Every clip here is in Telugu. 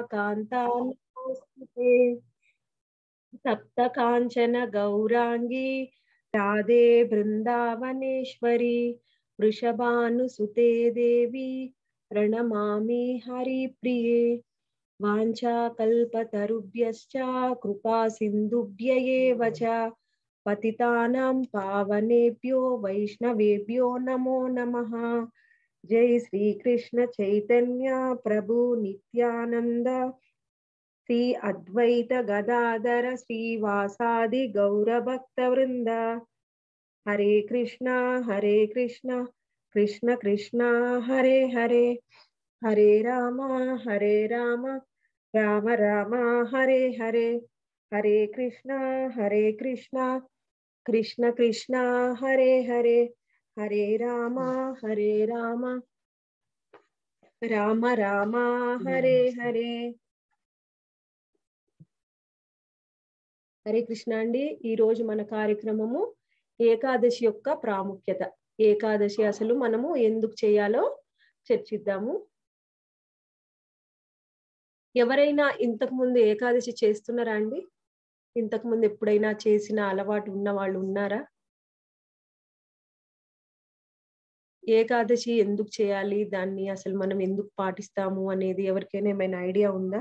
కాంతా నమోస్తుతే సప్త కాంచన గౌరాంగి రాధే బృందావనేశ్వరి వృషభానుసుతే దేవి ప్రణమామి హరిప్రిये వాంఛాకల్పతరుభ్యశ్చ కృపా సింధుభ్య ఏవ చ పతితానాం పావనేభ్యో వైష్ణవేభ్యో నమో నమః జై శ్రీకృష్ణ చైతన్య ప్రభు నిత్యానంద శ్రీ అద్వైత గదాధర శ్రీవాసాది గౌరభక్త వృంద హరే కృష్ణ హరే కృష్ణ కృష్ణ కృష్ణ హరే హరే హరే రామ హరే రామ రామ రామ హరే హరే హరే కృష్ణ హరే కృష్ణ కృష్ణ కృష్ణ హరే హరే హరే రామ హరే రామ రామ రామ హరే హరే హరే కృష్ణ అండి ఈ రోజు మన కార్యక్రమము ఏకాదశి యొక్క ప్రాముఖ్యత ఏకాదశి అసలు మనము ఎందుకు చేయాలో చర్చిద్దాము ఎవరైనా ఇంతకు ముందు ఏకాదశి చేస్తున్నారా అండి ఇంతకు ముందు ఎప్పుడైనా చేసిన అలవాటు ఉన్న వాళ్ళు ఉన్నారా ఏకాదశి ఎందుకు చేయాలి దాన్ని అసలు మనం ఎందుకు పాటిస్తాము అనేది ఎవరికైనా ఏమైనా ఐడియా ఉందా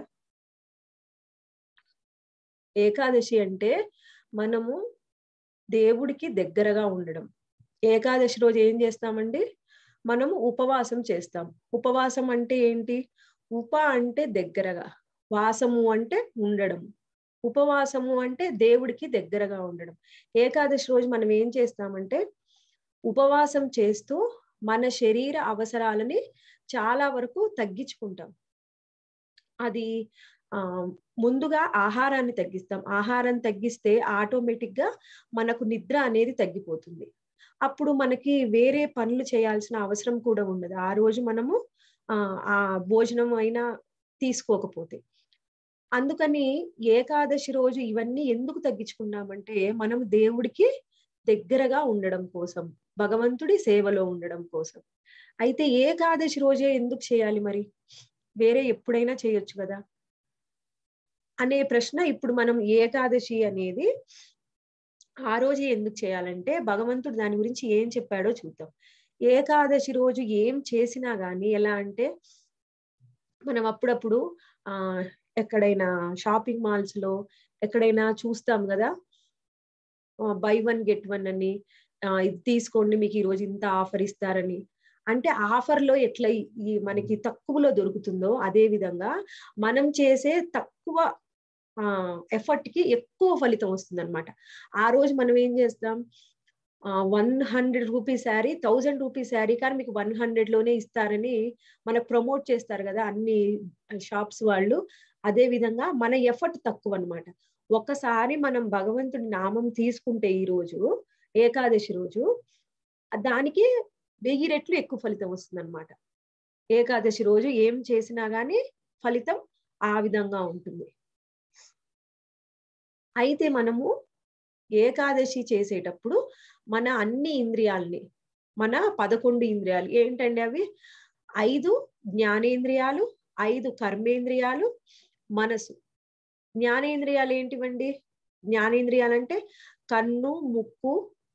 ఏకాదశి అంటే మనము దేవుడికి దగ్గరగా ఉండడం ఏకాదశి రోజు ఏం చేస్తామండి మనము ఉపవాసం చేస్తాం ఉపవాసం అంటే ఏంటి ఉప అంటే దగ్గరగా వాసము అంటే ఉండడం ఉపవాసము అంటే దేవుడికి దగ్గరగా ఉండడం ఏకాదశి రోజు మనం ఏం చేస్తామంటే ఉపవాసం చేస్తూ మన శరీర అవసరాలని చాలా వరకు తగ్గించుకుంటాం అది ఆ ముందుగా ఆహారాన్ని తగ్గిస్తాం ఆహారం తగ్గిస్తే ఆటోమేటిక్ గా మనకు నిద్ర అనేది తగ్గిపోతుంది అప్పుడు మనకి వేరే పనులు చేయాల్సిన అవసరం కూడా ఉండదు ఆ రోజు మనము ఆ ఆ భోజనం అయినా తీసుకోకపోతే అందుకని ఏకాదశి రోజు ఇవన్నీ ఎందుకు తగ్గించుకున్నామంటే మనం దేవుడికి దగ్గరగా ఉండడం కోసం భగవంతుడి సేవలో ఉండడం కోసం అయితే ఏకాదశి రోజే ఎందుకు చేయాలి మరి వేరే ఎప్పుడైనా చేయొచ్చు కదా అనే ప్రశ్న ఇప్పుడు మనం ఏకాదశి అనేది ఆ రోజు ఎందుకు చేయాలంటే భగవంతుడు దాని గురించి ఏం చెప్పాడో చూద్దాం ఏకాదశి రోజు ఏం చేసినా గానీ ఎలా అంటే మనం అప్పుడప్పుడు ఆ ఎక్కడైనా షాపింగ్ మాల్స్ లో ఎక్కడైనా చూస్తాం కదా బై వన్ గెట్ వన్ అని ఇది తీసుకోండి మీకు ఈ రోజు ఇంత ఆఫర్ ఇస్తారని అంటే ఆఫర్ లో ఎట్లా ఈ మనకి తక్కువలో దొరుకుతుందో అదే విధంగా మనం చేసే తక్కువ ఆ ఎఫర్ట్ కి ఎక్కువ ఫలితం వస్తుంది అనమాట ఆ రోజు మనం ఏం చేస్తాం one hundred rupees sari thousand rupees sari కానీ మీకు వన్ హండ్రెడ్ లోనే ఇస్తారని మనకు ప్రమోట్ చేస్తారు కదా అన్ని షాప్స్ వాళ్ళు అదే విధంగా మన ఎఫర్ట్ తక్కువ అనమాట ఒక్కసారి మనం భగవంతుడి నామం తీసుకుంటే ఈ రోజు ఏకాదశి రోజు దానికి వెయ్యి రెట్లు ఎక్కువ ఫలితం వస్తుంది అనమాట ఏకాదశి రోజు ఏం చేసినా గానీ ఫలితం ఆ విధంగా ఉంటుంది అయితే మనము ఏకాదశి చేసేటప్పుడు మన అన్ని ఇంద్రియాలని మన పదకొండు ఇంద్రియాలు ఏంటండి అవి ఐదు జ్ఞానేంద్రియాలు ఐదు కర్మేంద్రియాలు మనసు జ్ఞానేంద్రియాలు ఏంటివండి జ్ఞానేంద్రియాలు అంటే కన్ను ముక్కు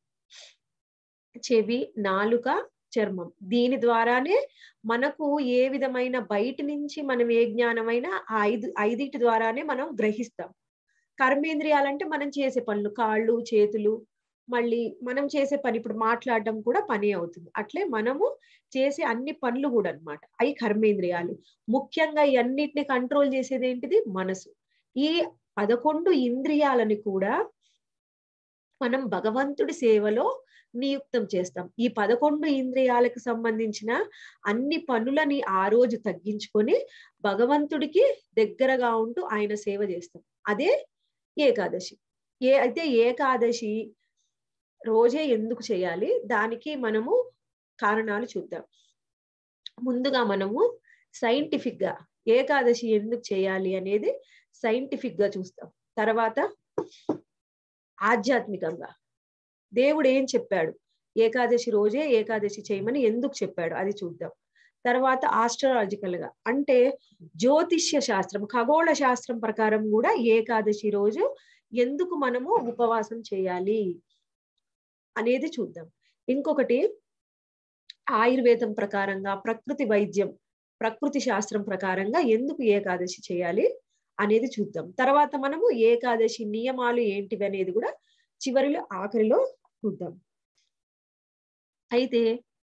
చెవి నాలుక చర్మం దీని ద్వారానే మనకు ఏ విధమైన బయట నుంచి మనం ఏ జ్ఞానమైనా ఆ ఐదు ఐదిటి ద్వారానే మనం గ్రహిస్తాం కర్మేంద్రియాలంటే మనం చేసే పనులు కాళ్ళు చేతులు మళ్ళీ మనం చేసే పని ఇప్పుడు మాట్లాడడం కూడా పని అవుతుంది అట్లే మనము చేసే అన్ని పనులు కూడా అనమాట అవి కర్మేంద్రియాలు ముఖ్యంగా ఈ అన్నిటిని కంట్రోల్ చేసేది ఏంటిది మనసు ఈ పదకొండు ఇంద్రియాలని కూడా మనం భగవంతుడి సేవలో నియుక్తం చేస్తాం ఈ పదకొండు ఇంద్రియాలకు సంబంధించిన అన్ని పనులని ఆ రోజు తగ్గించుకొని భగవంతుడికి దగ్గరగా ఉంటూ ఆయన సేవ చేస్తాం అదే ఏకాదశి ఏ అయితే ఏకాదశి రోజే ఎందుకు చేయాలి దానికి మనము కారణాలు చూద్దాం ముందుగా మనము సైంటిఫిక్ గా ఏకాదశి ఎందుకు చేయాలి అనేది సైంటిఫిక్ గా చూస్తాం తర్వాత ఆధ్యాత్మికంగా దేవుడు ఏం చెప్పాడు ఏకాదశి రోజే ఏకాదశి చేయమని ఎందుకు చెప్పాడు అది చూద్దాం తర్వాత ఆస్ట్రాలజికల్ గా అంటే జ్యోతిష్య శాస్త్రం ఖగోళ శాస్త్రం ప్రకారం కూడా ఏకాదశి రోజు ఎందుకు మనము ఉపవాసం చేయాలి అనేది చూద్దాం ఇంకొకటి ఆయుర్వేదం ప్రకారంగా ప్రకృతి వైద్యం ప్రకృతి శాస్త్రం ప్రకారంగా ఎందుకు ఏకాదశి చేయాలి అనేది చూద్దాం తర్వాత మనము ఏకాదశి నియమాలు ఏంటివి అనేది కూడా చివరిలో ఆఖరిలో చూద్దాం అయితే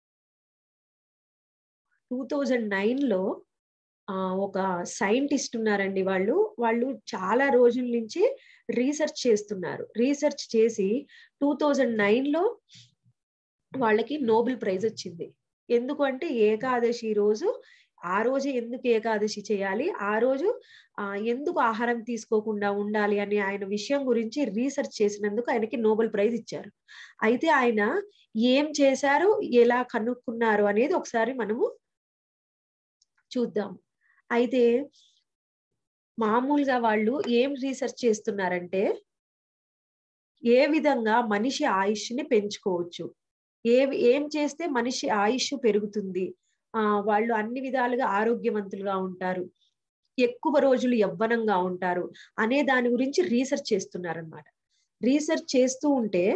టూ థౌజండ్ నైన్ లో ఆ, ఒక సైంటిస్ట్ ఉన్నారండి వాళ్ళు వాళ్ళు చాలా రోజుల నుంచి రీసెర్చ్ చేస్తున్నారు రీసెర్చ్ చేసి టూ థౌజండ్ నైన్ లో వాళ్ళకి నోబెల్ ప్రైజ్ వచ్చింది ఎందుకు అంటే ఏకాదశి రోజు ఆ రోజు ఎందుకు ఏకాదశి చేయాలి ఆ రోజు ఆ ఎందుకు ఆహారం తీసుకోకుండా ఉండాలి అనే ఆయన విషయం గురించి రీసెర్చ్ చేసినందుకు ఆయనకి నోబెల్ ప్రైజ్ ఇచ్చారు అయితే ఆయన ఏం చేశారు ఎలా కనుక్కున్నారు అనేది ఒకసారి మనము చూద్దాం అయితే మామూలుగా వాళ్ళు ఏం రీసెర్చ్ చేస్తున్నారంటే ఏ విధంగా మనిషి ఆయుష్ని పెంచుకోవచ్చు ఏ ఏం చేస్తే మనిషి ఆయుష్ పెరుగుతుంది ఆ వాళ్ళు అన్ని విధాలుగా ఆరోగ్యవంతులుగా ఉంటారు ఎక్కువ రోజులు యవ్వనంగా ఉంటారు అనే దాని గురించి రీసెర్చ్ చేస్తున్నారనమాట రీసెర్చ్ చేస్తూ ఉంటే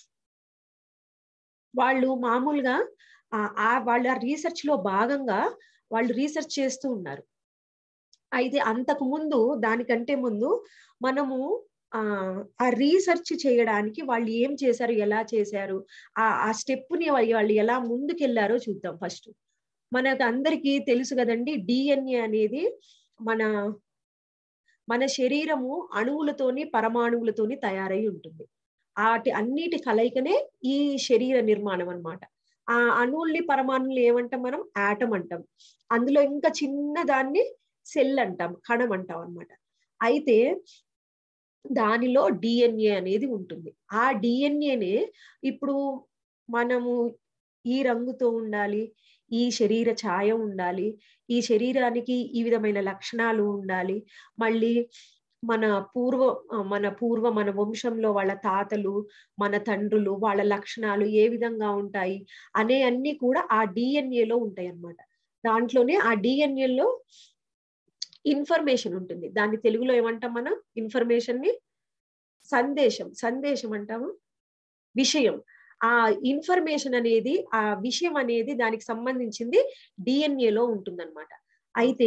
వాళ్ళు మామూలుగా ఆ ఆ వాళ్ళ రీసెర్చ్ లో భాగంగా వాళ్ళు రీసెర్చ్ చేస్తూ ఉన్నారు అయితే అంతకు ముందు దానికంటే ముందు మనము ఆ ఆ రీసెర్చ్ చేయడానికి వాళ్ళు ఏం చేశారు ఎలా చేశారు ఆ ఆ స్టెప్ ని వాళ్ళు ఎలా ముందుకెళ్లారో చూద్దాం ఫస్ట్ మనకు అందరికీ తెలుసు కదండి డిఎన్ఏ అనేది మన మన శరీరము అణువులతోని పరమాణువులతోని తయారై ఉంటుంది వాటి అన్నిటి కలయికనే ఈ శరీర నిర్మాణం అన్నమాట ఆ అణువుల్ని పరమాణువులు ఏమంటాం మనం యాటం అంటాం అందులో ఇంకా చిన్న దాన్ని సెల్ అంటాం కణం అంటాం అన్నమాట అయితే దానిలో డిఎన్ఏ అనేది ఉంటుంది ఆ డిఎన్ఏనే ఇప్పుడు మనము ఈ రంగుతో ఉండాలి ఈ శరీర ఛాయ ఉండాలి ఈ శరీరానికి ఈ విధమైన లక్షణాలు ఉండాలి మళ్ళీ మన పూర్వ ఆ, మన పూర్వ మన వంశంలో వాళ్ళ తాతలు మన తండ్రులు వాళ్ళ లక్షణాలు ఏ విధంగా ఉంటాయి అనే అన్ని కూడా ఆ డిఎన్ఏలో ఉంటాయి అన్నమాట దాంట్లోనే ఆ డిఎన్ఏలో ఇన్ఫర్మేషన్ ఉంటుంది దాన్ని తెలుగులో ఏమంటాం మనం ఇన్ఫర్మేషన్ ని సందేశం సందేశం అంటాము విషయం ఆ ఇన్ఫర్మేషన్ అనేది ఆ విషయం అనేది దానికి సంబంధించింది డిఎన్ఏలో ఉంటుందన్నమాట అయితే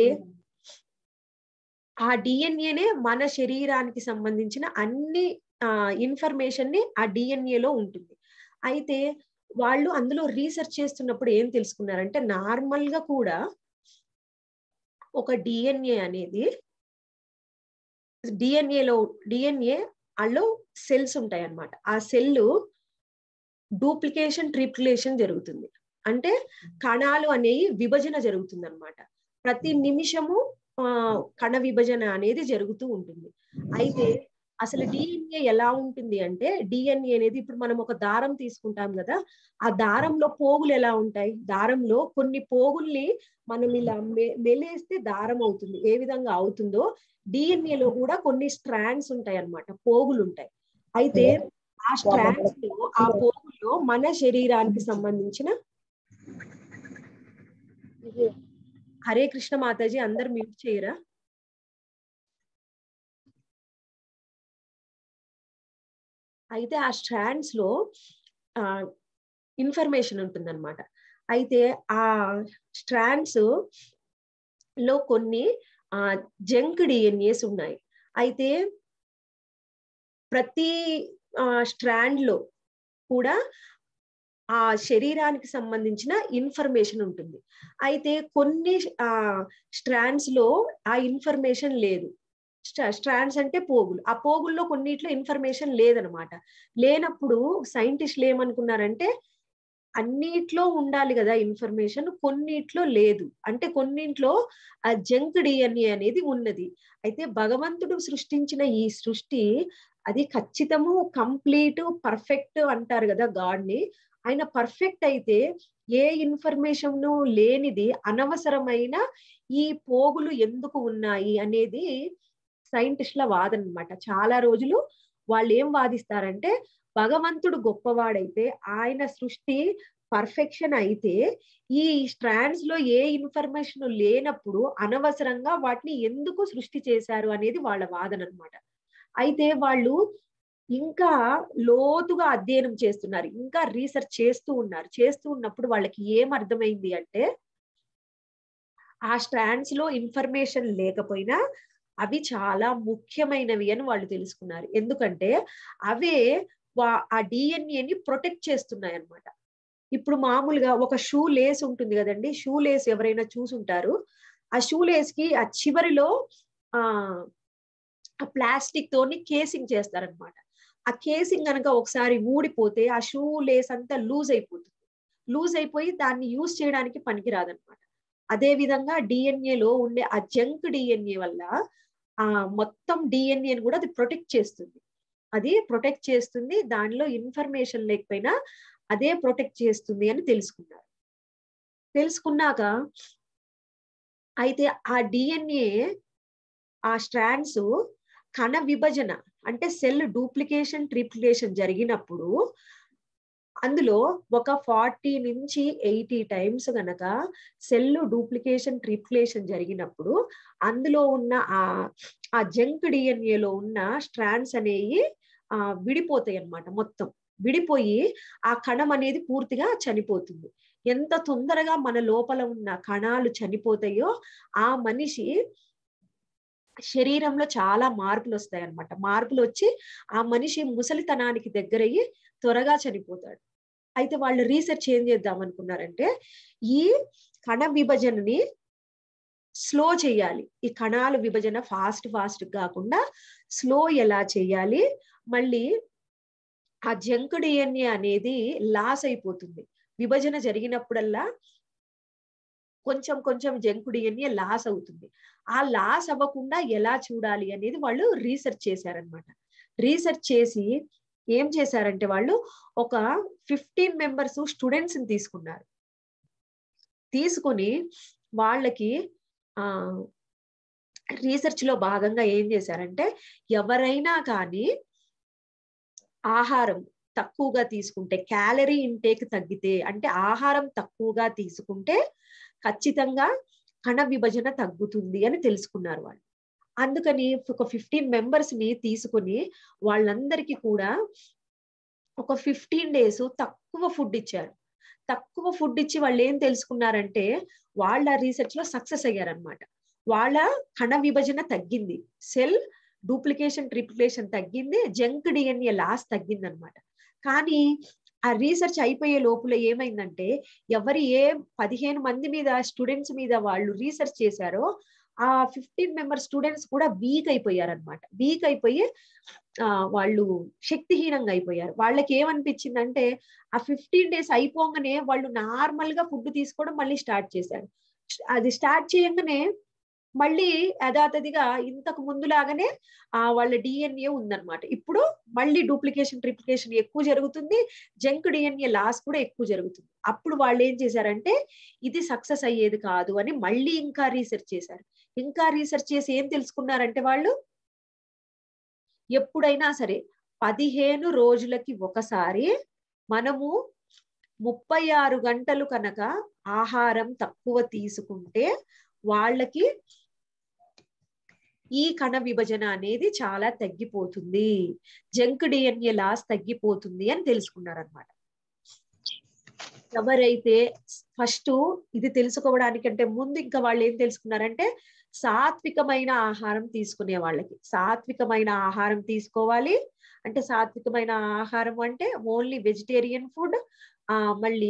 ఆ డిఎన్ఏనే మన శరీరానికి సంబంధించిన అన్ని ఆ ఇన్ఫర్మేషన్ ని ఆ డిఎన్ఏలో ఉంటుంది అయితే వాళ్ళు అందులో రీసెర్చ్ చేస్తున్నప్పుడు ఏం తెలుసుకున్నారంటే నార్మల్ గా కూడా ఒక డిఎన్ఏ అనేది డిఎన్ఏలో డిఎన్ఏ అల్లో సెల్స్ ఉంటాయి అన్నమాట ఆ సెల్ డూప్లికేషన్ ట్రిప్లికేషన్ జరుగుతుంది అంటే కణాలు అనేవి విభజన జరుగుతుంది అనమాట ప్రతి నిమిషము ఆ కణ విభజన అనేది జరుగుతూ ఉంటుంది అయితే అసలు డిఎన్ఏ ఎలా ఉంటుంది అంటే డిఎన్ఏ అనేది ఇప్పుడు మనం ఒక దారం తీసుకుంటాం కదా ఆ దారంలో పోగులు ఎలా ఉంటాయి దారంలో కొన్ని పోగుల్ని మనం ఇలా మె- మెలేస్తే దారం అవుతుంది ఏ విధంగా అవుతుందో డిఎన్ఏ లో కూడా కొన్ని స్ట్రాండ్స్ ఉంటాయి అన్నమాట పోగులు ఉంటాయి అయితే ఆ స్ట్రాండ్స్ లో ఆ పోగుల్లో మన శరీరానికి సంబంధించిన హరే కృష్ణ మాతాజీ అందరు మ్యూట్ చేయరా అయితే ఆ స్ట్రాండ్స్ లో ఆ ఇన్ఫర్మేషన్ ఉంటుందన్నమాట అయితే ఆ స్ట్రాండ్స్ లో కొన్ని ఆ జంక్ డిఎన్ఏస్ ఉన్నాయి అయితే ప్రతి స్ట్రాండ్ లో కూడా ఆ శరీరానికి సంబంధించిన ఇన్ఫర్మేషన్ ఉంటుంది అయితే కొన్ని ఆ స్ట్రాండ్స్ లో ఆ ఇన్ఫర్మేషన్ లేదు స్ట్రాండ్స్ అంటే పోగులు ఆ పోగుల్లో కొన్నిట్లో ఇన్ఫర్మేషన్ లేదనమాట లేనప్పుడు సైంటిస్టులు ఏమనుకున్నారంటే అన్నిట్లో ఉండాలి కదా ఇన్ఫర్మేషన్ కొన్నిట్లో లేదు అంటే కొన్నింట్లో ఆ జంక్ డిఎన్ఏ అనేది ఉన్నది అయితే భగవంతుడు సృష్టించిన ఈ సృష్టి అది ఖచ్చితము కంప్లీట్ పర్ఫెక్ట్ అంటారు కదా గాడ్ ని ఆయన పర్ఫెక్ట్ అయితే ఏ ఇన్ఫర్మేషన్ లేనిది అనవసరమైన ఈ పోగులు ఎందుకు ఉన్నాయి అనేది సైంటిస్టుల వాదన అనమాట చాలా రోజులు వాళ్ళు ఏం వాదిస్తారంటే భగవంతుడు గొప్పవాడైతే ఆయన సృష్టి పర్ఫెక్షన్ అయితే ఈ స్ట్రాండ్స్ లో ఏ ఇన్ఫర్మేషన్ లేనప్పుడు అనవసరంగా వాటిని ఎందుకు సృష్టి చేశారు అనేది వాళ్ళ వాదన అనమాట అయితే వాళ్ళు ఇంకా లోతుగా అధ్యయనం చేస్తున్నారు ఇంకా రీసెర్చ్ చేస్తూ ఉన్నారు చేస్తూ ఉన్నప్పుడు వాళ్ళకి ఏం అర్థమైంది అంటే ఆ స్ట్రాండ్స్ లో ఇన్ఫర్మేషన్ లేకపోయినా అవి చాలా ముఖ్యమైనవి అని వాళ్ళు తెలుసుకున్నారు ఎందుకంటే అవే ఆ డిఎన్ఏని ప్రొటెక్ట్ చేస్తున్నాయి అనమాట ఇప్పుడు మామూలుగా ఒక షూ లేస్ ఉంటుంది కదండి షూ లేస్ ఎవరైనా చూసుంటారు ఆ షూ లేస్ కి ఆ చివరిలో ఆ ప్లాస్టిక్ తోని కేసింగ్ చేస్తారనమాట ఆ కేసింగ్ కనుక ఒకసారి ఊడిపోతే ఆ షూ లేస్ అంతా లూజ్ అయిపోతుంది లూజ్ అయిపోయి దాన్ని యూజ్ చేయడానికి పనికిరాదనమాట అదే విధంగా డిఎన్ఏలో ఉండే ఆ జంక్ డిఎన్ఏ వల్ల ఆ మొత్తం డిఎన్ఏని కూడా అది ప్రొటెక్ట్ చేస్తుంది అది ప్రొటెక్ట్ చేస్తుంది దానిలో ఇన్ఫర్మేషన్ లేకపోయినా అదే ప్రొటెక్ట్ చేస్తుంది అని తెలుసుకున్నారు తెలుసుకున్నాక అయితే ఆ డిఎన్ఏ ఆ స్ట్రాండ్స్ కణ విభజన అంటే సెల్ డూప్లికేషన్ ట్రిప్లికేషన్ జరిగినప్పుడు అందులో ఒక ఫార్టీ నుంచి ఎయిటీ టైమ్స్ గనక సెల్ డూప్లికేషన్ ట్రిప్లికేషన్ జరిగినప్పుడు అందులో ఉన్న ఆ ఆ జంక్ డిఎన్ఏలో ఉన్న స్ట్రాండ్స్ అనేవి ఆ విడిపోతాయి అన్నమాట మొత్తం విడిపోయి ఆ కణం అనేది పూర్తిగా చనిపోతుంది ఎంత తొందరగా మన లోపల ఉన్న కణాలు చనిపోతాయో ఆ మనిషి శరీరంలో చాలా మార్పులు వస్తాయి అనమాట మార్పులు వచ్చి ఆ మనిషి ముసలితనానికి దగ్గరయ్యి త్వరగా చనిపోతాడు అయితే వాళ్ళు రీసెర్చ్ ఏం చేద్దాం అనుకున్నారంటే ఈ కణ విభజనని స్లో చేయాలి ఈ కణాల విభజన ఫాస్ట్ ఫాస్ట్ కాకుండా స్లో ఎలా చేయాలి మళ్ళీ ఆ జంక్ డిఎన్ఏ అనేది లాస్ అయిపోతుంది విభజన జరిగినప్పుడల్లా కొంచెం కొంచెం జంకు డిఎన్ఏ లాస్ అవుతుంది ఆ లాస్ అవ్వకుండా ఎలా చూడాలి అనేది వాళ్ళు రీసెర్చ్ చేశారనమాట రీసెర్చ్ చేసి ఏం చేశారంటే వాళ్ళు ఒక ఫిఫ్టీన్ మెంబర్స్ స్టూడెంట్స్ ని తీసుకున్నారు తీసుకొని వాళ్ళకి ఆ రీసెర్చ్ లో భాగంగా ఏం చేశారంటే ఎవరైనా కానీ ఆహారం తక్కువగా తీసుకుంటే క్యాలరీ ఇంటేక్ తగ్గితే అంటే ఆహారం తక్కువగా తీసుకుంటే ఖచ్చితంగా కణ విభజన తగ్గుతుంది అని తెలుసుకున్నారు వాళ్ళు అందుకని ఒక ఫిఫ్టీన్ మెంబర్స్ ని తీసుకొని వాళ్ళందరికీ కూడా ఒక ఫిఫ్టీన్ డేస్ తక్కువ ఫుడ్ ఇచ్చారు తక్కువ ఫుడ్ ఇచ్చి వాళ్ళు ఏం తెలుసుకున్నారంటే వాళ్ళ రీసెర్చ్ లో సక్సెస్ అయ్యారనమాట వాళ్ళ కణ విభజన తగ్గింది సెల్ డూప్లికేషన్ ట్రిప్లికేషన్ తగ్గింది జంక్ డిఎన్ఏ లాస్ తగ్గింది అనమాట కానీ ఆ రీసెర్చ్ అయిపోయే లోపల ఏమైందంటే ఎవరి ఏ పదిహేను మంది మీద స్టూడెంట్స్ మీద వాళ్ళు రీసెర్చ్ చేశారో ఆ ఫిఫ్టీన్ మెంబర్ స్టూడెంట్స్ కూడా వీక్ అయిపోయారనమాట వీక్ అయిపోయి ఆ వాళ్ళు శక్తిహీనంగా అయిపోయారు వాళ్ళకి ఏమనిపించిందంటే ఆ ఫిఫ్టీన్ డేస్ అయిపోగానే వాళ్ళు నార్మల్ గా ఫుడ్ తీసుకోవడం మళ్ళీ స్టార్ట్ చేశారు అది స్టార్ట్ చేయగానే మళ్ళీ యథాతథిగా ఇంతకు ముందులాగానే ఆ వాళ్ళ డిఎన్ఏ ఉందన్నమాట ఇప్పుడు మళ్ళీ డూప్లికేషన్ ట్రిప్లికేషన్ ఎక్కువ జరుగుతుంది జంక్ డిఎన్ఏ లాస్ కూడా ఎక్కువ జరుగుతుంది అప్పుడు వాళ్ళు ఏం చేశారంటే ఇది సక్సెస్ అయ్యేది కాదు అని మళ్ళీ ఇంకా రీసెర్చ్ చేశారు ఇంకా రీసెర్చ్ చేసి ఏం తెలుసుకున్నారంటే వాళ్ళు ఎప్పుడైనా సరే పదిహేను రోజులకి ఒకసారి మనము ముప్పై ఆరు గంటలు కనుక ఆహారం తక్కువ తీసుకుంటే వాళ్ళకి ఈ కణ విభజన అనేది చాలా తగ్గిపోతుంది జంక్ డిఎన్ఏ లాస్ తగ్గిపోతుంది అని తెలుసుకున్నారనమాట ఎవరైతే ఫస్ట్ ఇది తెలుసుకోవడానికంటే ముందు ఇంకా వాళ్ళు ఏం తెలుసుకున్నారంటే సాత్వికమైన ఆహారం తీసుకునే వాళ్ళకి సాత్వికమైన ఆహారం తీసుకోవాలి అంటే సాత్వికమైన ఆహారం అంటే ఓన్లీ వెజిటేరియన్ ఫుడ్ ఆ మళ్ళీ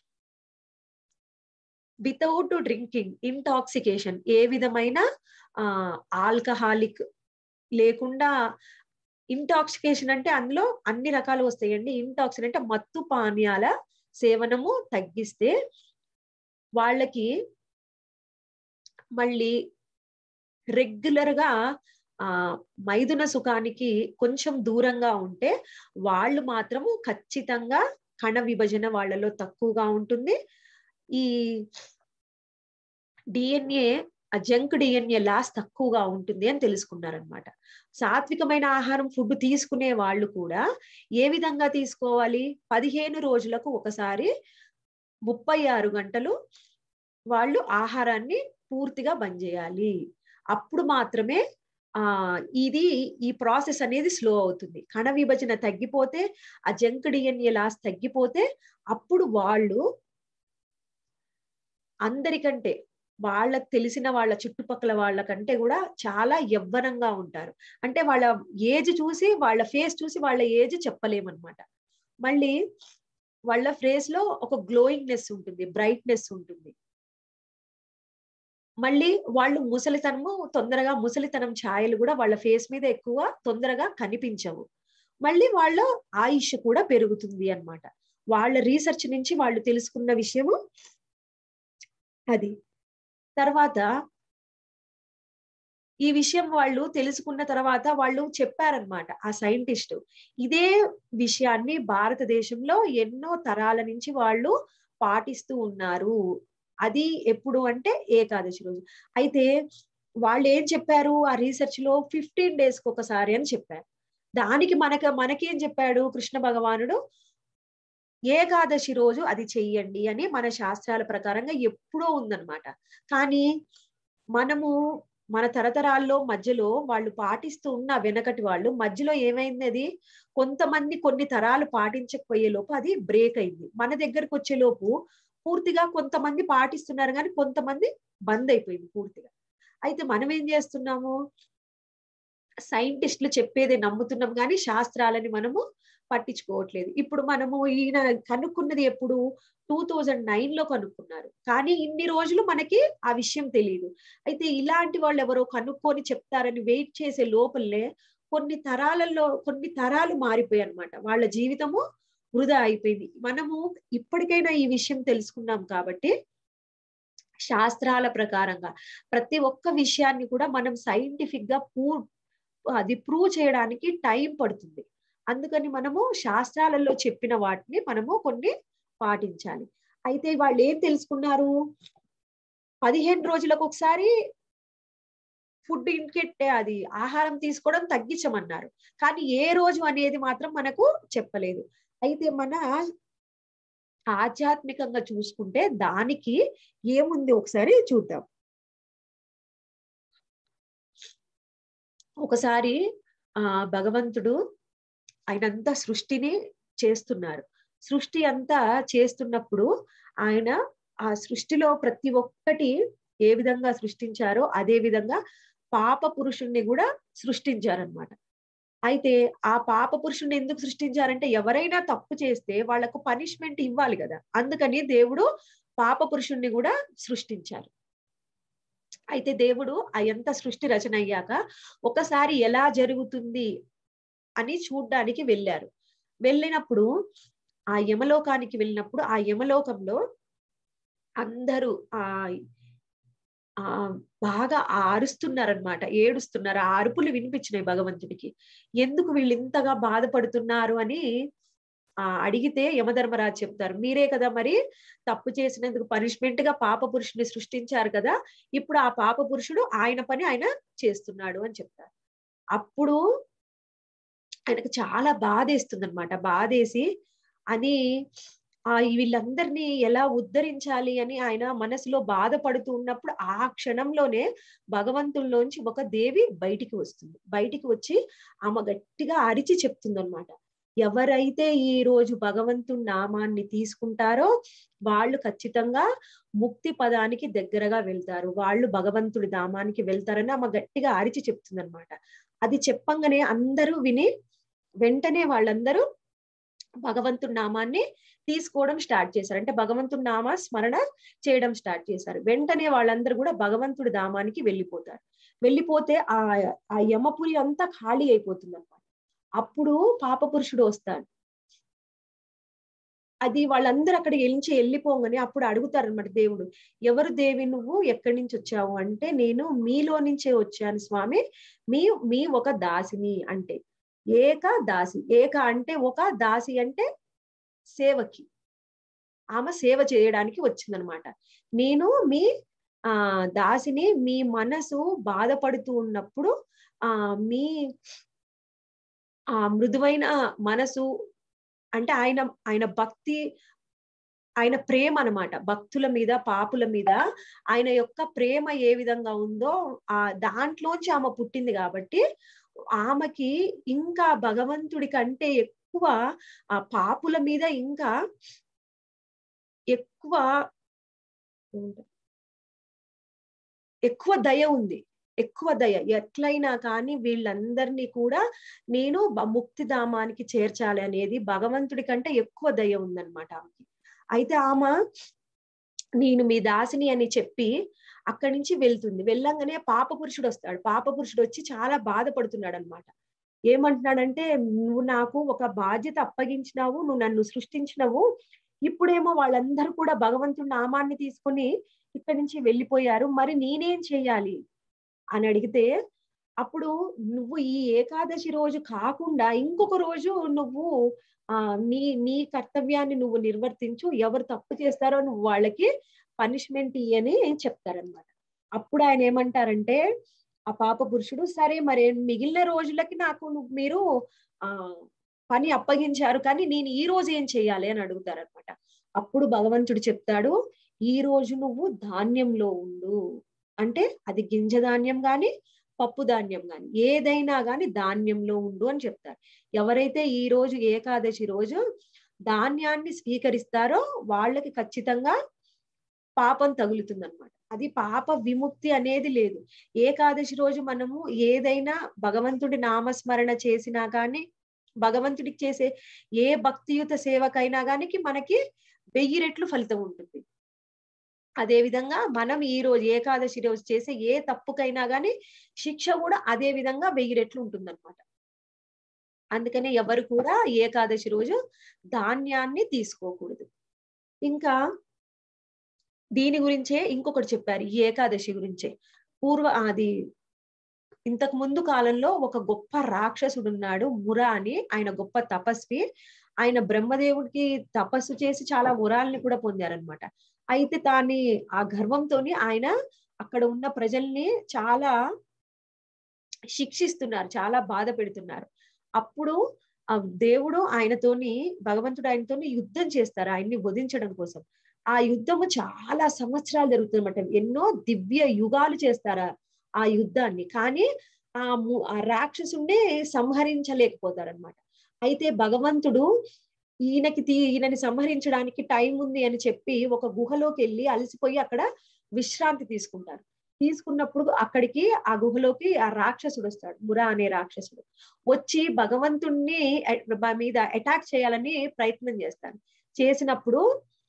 వితౌట్ డ్రింకింగ్ ఇంటాక్సికేషన్ ఏ విధమైన ఆ ఆల్కహాలిక్ లేకుండా ఇంటాక్సికేషన్ అంటే అందులో అన్ని రకాలు వస్తాయండి ఇంటాక్సిన్ అంటే మత్తు పానీయాల సేవనము తగ్గిస్తే వాళ్ళకి మళ్ళీ రెగ్యులర్ గా ఆ మైదున సుఖానికి కొంచెం దూరంగా ఉంటే వాళ్ళు మాత్రము ఖచ్చితంగా కణ విభజన వాళ్ళలో తక్కువగా ఉంటుంది ఈ డిఎన్ఏ ఆ జంక్ డిఎన్ఏ లాస్ తక్కువగా ఉంటుంది అని తెలుసుకున్నారనమాట సాత్వికమైన ఆహారం ఫుడ్ తీసుకునే వాళ్ళు కూడా ఏ విధంగా తీసుకోవాలి పదిహేను రోజులకు ఒకసారి ముప్పై ఆరు గంటలు వాళ్ళు ఆహారాన్ని పూర్తిగా బంద్ చేయాలి అప్పుడు మాత్రమే ఆ ఇది ఈ ప్రాసెస్ అనేది స్లో అవుతుంది కణ విభజన తగ్గిపోతే ఆ జంక్ డిఎన్ఏ లాస్ తగ్గిపోతే అప్పుడు వాళ్ళు అందరికంటే వాళ్ళకి తెలిసిన వాళ్ళ చుట్టుపక్కల వాళ్ళకంటే కూడా చాలా యవ్వనంగా ఉంటారు అంటే వాళ్ళ ఏజ్ చూసి వాళ్ళ ఫేస్ చూసి వాళ్ళ ఏజ్ చెప్పలేమన్నమాట మళ్ళీ వాళ్ళ ఫేస్ లో ఒక గ్లోయింగ్నెస్ ఉంటుంది బ్రైట్నెస్ ఉంటుంది మళ్ళీ వాళ్ళు ముసలితనము తొందరగా ముసలితనం ఛాయలు కూడా వాళ్ళ ఫేస్ మీద ఎక్కువ తొందరగా కనిపించవు మళ్ళీ వాళ్ళ ఆయుష్ కూడా పెరుగుతుంది అన్నమాట వాళ్ళ రీసెర్చ్ నుంచి వాళ్ళు తెలుసుకున్న విషయము అది తర్వాత ఈ విషయం వాళ్ళు తెలుసుకున్న తర్వాత వాళ్ళు చెప్పారనమాట ఆ సైంటిస్ట్ ఇదే విషయాన్ని భారతదేశంలో ఎన్నో తరాల నుంచి వాళ్ళు పాటిస్తూ ఉన్నారు అది ఎప్పుడు అంటే ఏకాదశి రోజు అయితే వాళ్ళు ఏం చెప్పారు ఆ రీసెర్చ్ లో ఫిఫ్టీన్ డేస్ కి ఒకసారి అని చెప్పారు దానికి మనక మనకేం చెప్పాడు కృష్ణ భగవానుడు ఏకాదశి రోజు అది చెయ్యండి అని మన శాస్త్రాల ప్రకారంగా ఎప్పుడో ఉందన్నమాట కానీ మనము మన తరతరాల్లో మధ్యలో వాళ్ళు పాటిస్తూ ఉన్న వెనకటి వాళ్ళు మధ్యలో ఏమైంది అది కొంతమంది కొన్ని తరాలు పాటించకపోయే లోపు అది బ్రేక్ అయింది మన దగ్గరకు వచ్చే లోపు పూర్తిగా కొంతమంది పాటిస్తున్నారు కానీ కొంతమంది బంద్ అయిపోయింది పూర్తిగా అయితే మనం ఏం చేస్తున్నాము సైంటిస్టులు చెప్పేది నమ్ముతున్నాం కానీ శాస్త్రాలని మనము పట్టించుకోవట్లేదు ఇప్పుడు మనము ఈయన కనుక్కున్నది ఎప్పుడు టూ థౌజండ్ నైన్ లో కనుక్కున్నారు కానీ ఇన్ని రోజులు మనకి ఆ విషయం తెలియదు అయితే ఇలాంటి వాళ్ళు ఎవరో కనుక్కొని చెప్తారని వెయిట్ చేసే లోపలే కొన్ని తరాలలో కొన్ని తరాలు మారిపోయాయి అనమాట వాళ్ళ జీవితము వృధా అయిపోయింది మనము ఇప్పటికైనా ఈ విషయం తెలుసుకున్నాం కాబట్టి శాస్త్రాల ప్రకారంగా ప్రతి ఒక్క విషయాన్ని కూడా మనం సైంటిఫిక్ గా ప్రూవ్ అది ప్రూవ్ చేయడానికి టైం పడుతుంది అందుకని మనము శాస్త్రాలలో చెప్పిన వాటిని మనము కొన్ని పాటించాలి అయితే వాళ్ళు ఏం తెలుసుకున్నారు పదిహేను రోజులకు ఒకసారి ఫుడ్ ఇంకెట్ అది ఆహారం తీసుకోవడం తగ్గించమన్నారు కానీ ఏ రోజు అనేది మాత్రం మనకు చెప్పలేదు అయితే మన ఆధ్యాత్మికంగా చూసుకుంటే దానికి ఏముంది ఒకసారి చూద్దాం ఒకసారి ఆ భగవంతుడు ఆయనంతా సృష్టిని చేస్తున్నారు సృష్టి అంతా చేస్తున్నప్పుడు ఆయన ఆ సృష్టిలో ప్రతి ఒక్కటి ఏ విధంగా సృష్టించారో అదే విధంగా పాప పురుషుణ్ణి కూడా సృష్టించారనమాట అయితే ఆ పాప పురుషుణ్ణి ఎందుకు సృష్టించారంటే ఎవరైనా తప్పు చేస్తే వాళ్లకు పనిష్మెంట్ ఇవ్వాలి కదా అందుకని దేవుడు పాప పురుషుణ్ణి కూడా సృష్టించారు అయితే దేవుడు ఆ ఎంత సృష్టి రచన అయ్యాక ఒకసారి ఎలా జరుగుతుంది అని చూడ్డానికి వెళ్ళారు వెళ్ళినప్పుడు ఆ యమలోకానికి వెళ్ళినప్పుడు ఆ యమలోకంలో అందరూ ఆ ఆ బాగా అరుస్తున్నారనమాట ఏడుస్తున్నారు ఆ అరుపులు వినిపించినాయి భగవంతుడికి ఎందుకు వీళ్ళు ఇంతగా బాధపడుతున్నారు అని ఆ అడిగితే యమధర్మరాజు చెప్తారు మీరే కదా మరి తప్పు చేసినందుకు పనిష్మెంట్ గా పాప పురుషుని సృష్టించారు కదా ఇప్పుడు ఆ పాప పురుషుడు ఆయన పని ఆయన చేస్తున్నాడు అని చెప్తారు అప్పుడు ఆయనకు చాలా బాధేస్తుంది అనమాట బాధేసి అని ఆ వీళ్ళందరినీ ఎలా ఉద్ధరించాలి అని ఆయన మనసులో బాధపడుతూ ఉన్నప్పుడు ఆ క్షణంలోనే భగవంతుల్లోంచి ఒక దేవి బయటికి వస్తుంది బయటికి వచ్చి ఆమె గట్టిగా అరిచి చెప్తుంది అనమాట ఎవరైతే ఈ రోజు భగవంతుడి నామాన్ని తీసుకుంటారో వాళ్ళు ఖచ్చితంగా ముక్తి పదానికి దగ్గరగా వెళ్తారు వాళ్ళు భగవంతుడి నామానికి వెళ్తారని ఆమె గట్టిగా అరిచి చెప్తుంది అనమాట అది చెప్పంగానే అందరూ విని వెంటనే వాళ్ళందరూ భగవంతుడి నామాన్ని తీసుకోవడం స్టార్ట్ చేశారు అంటే భగవంతుడి నామ స్మరణ చేయడం స్టార్ట్ చేశారు వెంటనే వాళ్ళందరూ కూడా భగవంతుడి ధామానికి వెళ్ళిపోతారు వెళ్ళిపోతే ఆ ఆ యమపురి అంతా ఖాళీ అయిపోతుంది అనమాట అప్పుడు పాప పురుషుడు వస్తాడు అది వాళ్ళందరూ అక్కడ ఎంచి వెళ్ళిపోగానే అప్పుడు అడుగుతారు అనమాట దేవుడు ఎవరు దేవి నువ్వు ఎక్కడి నుంచి వచ్చావు అంటే నేను మీలో నుంచే వచ్చాను స్వామి మీ మీ ఒక దాసిని అంటే ఏక దాసి ఏక అంటే ఒక దాసి అంటే సేవకి ఆమె సేవ చేయడానికి వచ్చిందనమాట నేను మీ ఆ దాసిని మీ మనసు బాధపడుతూ ఉన్నప్పుడు ఆ మీ ఆ మృదువైన మనసు అంటే ఆయన ఆయన భక్తి ఆయన ప్రేమ అన్నమాట భక్తుల మీద పాపుల మీద ఆయన యొక్క ప్రేమ ఏ విధంగా ఉందో ఆ దాంట్లోంచి ఆమె పుట్టింది కాబట్టి ఆమెకి ఇంకా భగవంతుడి కంటే ఎక్కువ ఆ పాపుల మీద ఇంకా ఎక్కువ ఎక్కువ దయ ఉంది ఎక్కువ దయ ఎట్లయినా కానీ వీళ్ళందరినీ కూడా నేను బ- ముక్తిధామానికి చేర్చాలి అనేది భగవంతుడి కంటే ఎక్కువ దయ ఉందన్నమాట ఆమెకి అయితే ఆమె నేను మీ దాసిని అని చెప్పి అక్కడి నుంచి వెళ్తుంది వెళ్ళంగానే పాప పురుషుడు వస్తాడు పాప పురుషుడు వచ్చి చాలా బాధపడుతున్నాడు అనమాట ఏమంటున్నాడంటే నువ్వు నాకు ఒక బాధ్యత అప్పగించినావు నువ్వు నన్ను సృష్టించినవు ఇప్పుడేమో వాళ్ళందరూ కూడా భగవంతుడి నామాన్ని తీసుకొని ఇక్కడి నుంచి వెళ్ళిపోయారు మరి నేనేం చేయాలి అని అడిగితే అప్పుడు నువ్వు ఈ ఏకాదశి రోజు కాకుండా ఇంకొక రోజు నువ్వు ఆ నీ నీ కర్తవ్యాన్ని నువ్వు నిర్వర్తించు ఎవరు తప్పు చేస్తారో నువ్వు వాళ్ళకి పనిష్మెంట్ ఇయ్యని చెప్తారనమాట అప్పుడు ఆయన ఏమంటారంటే ఆ పాప పురుషుడు సరే మరి మిగిలిన రోజులకి నాకు నువ్వు మీరు ఆ పని అప్పగించారు కానీ నేను ఈ రోజు ఏం చెయ్యాలి అని అడుగుతారనమాట అప్పుడు భగవంతుడు చెప్తాడు ఈ రోజు నువ్వు ధాన్యంలో ఉండు అంటే అది గింజ ధాన్యం గాని పప్పు ధాన్యం గాని ఏదైనా గాని ధాన్యంలో ఉండు అని చెప్తారు ఎవరైతే ఈ రోజు ఏకాదశి రోజు ధాన్యాన్ని స్వీకరిస్తారో వాళ్ళకి ఖచ్చితంగా పాపం తగులుతుంది అనమాట అది పాప విముక్తి అనేది లేదు ఏకాదశి రోజు మనము ఏదైనా భగవంతుడి నామస్మరణ చేసినా కానీ భగవంతుడికి చేసే ఏ భక్తియుత సేవకైనా కానీ మనకి వెయ్యి రెట్లు ఫలితం ఉంటుంది అదే విధంగా మనం ఈ రోజు ఏకాదశి రోజు చేసే ఏ తప్పుకైనా గాని శిక్ష కూడా అదే విధంగా వెయ్యి రెట్లు ఉంటుందన్నమాట అందుకనే ఎవరు కూడా ఏకాదశి రోజు ధాన్యాన్ని తీసుకోకూడదు ఇంకా దీని గురించే ఇంకొకటి చెప్పారు ఈ ఏకాదశి గురించే పూర్వ అది ఇంతకు ముందు కాలంలో ఒక గొప్ప రాక్షసుడు ఉన్నాడు ముర అని ఆయన గొప్ప తపస్వి ఆయన బ్రహ్మదేవుడికి తపస్సు చేసి చాలా వరాల్ని కూడా పొందారనమాట అయితే దాని ఆ గర్వంతోని ఆయన అక్కడ ఉన్న ప్రజల్ని చాలా శిక్షిస్తున్నారు చాలా బాధ పెడుతున్నారు అప్పుడు ఆ దేవుడు ఆయనతోని భగవంతుడు ఆయనతోని యుద్ధం చేస్తారు ఆయన్ని వధించడం కోసం ఆ యుద్ధము చాలా సంవత్సరాలు జరుగుతుందన్నమాట ఎన్నో దివ్య యుగాలు చేస్తారు ఆ యుద్ధాన్ని కానీ ఆ ము- ఆ రాక్షసుణ్ణి సంహరించలేకపోతారనమాట అయితే భగవంతుడు ఈయనకి తీ ఈయనని సంహరించడానికి టైం ఉంది అని చెప్పి ఒక గుహలోకి వెళ్ళి అలసిపోయి అక్కడ విశ్రాంతి తీసుకుంటారు తీసుకున్నప్పుడు అక్కడికి ఆ గుహలోకి ఆ రాక్షసుడు వస్తాడు మురా అనే రాక్షసుడు వచ్చి భగవంతుణ్ణి అ- బ- మీద అటాక్ చేయాలని ప్రయత్నం చేస్తాడు చేసినప్పుడు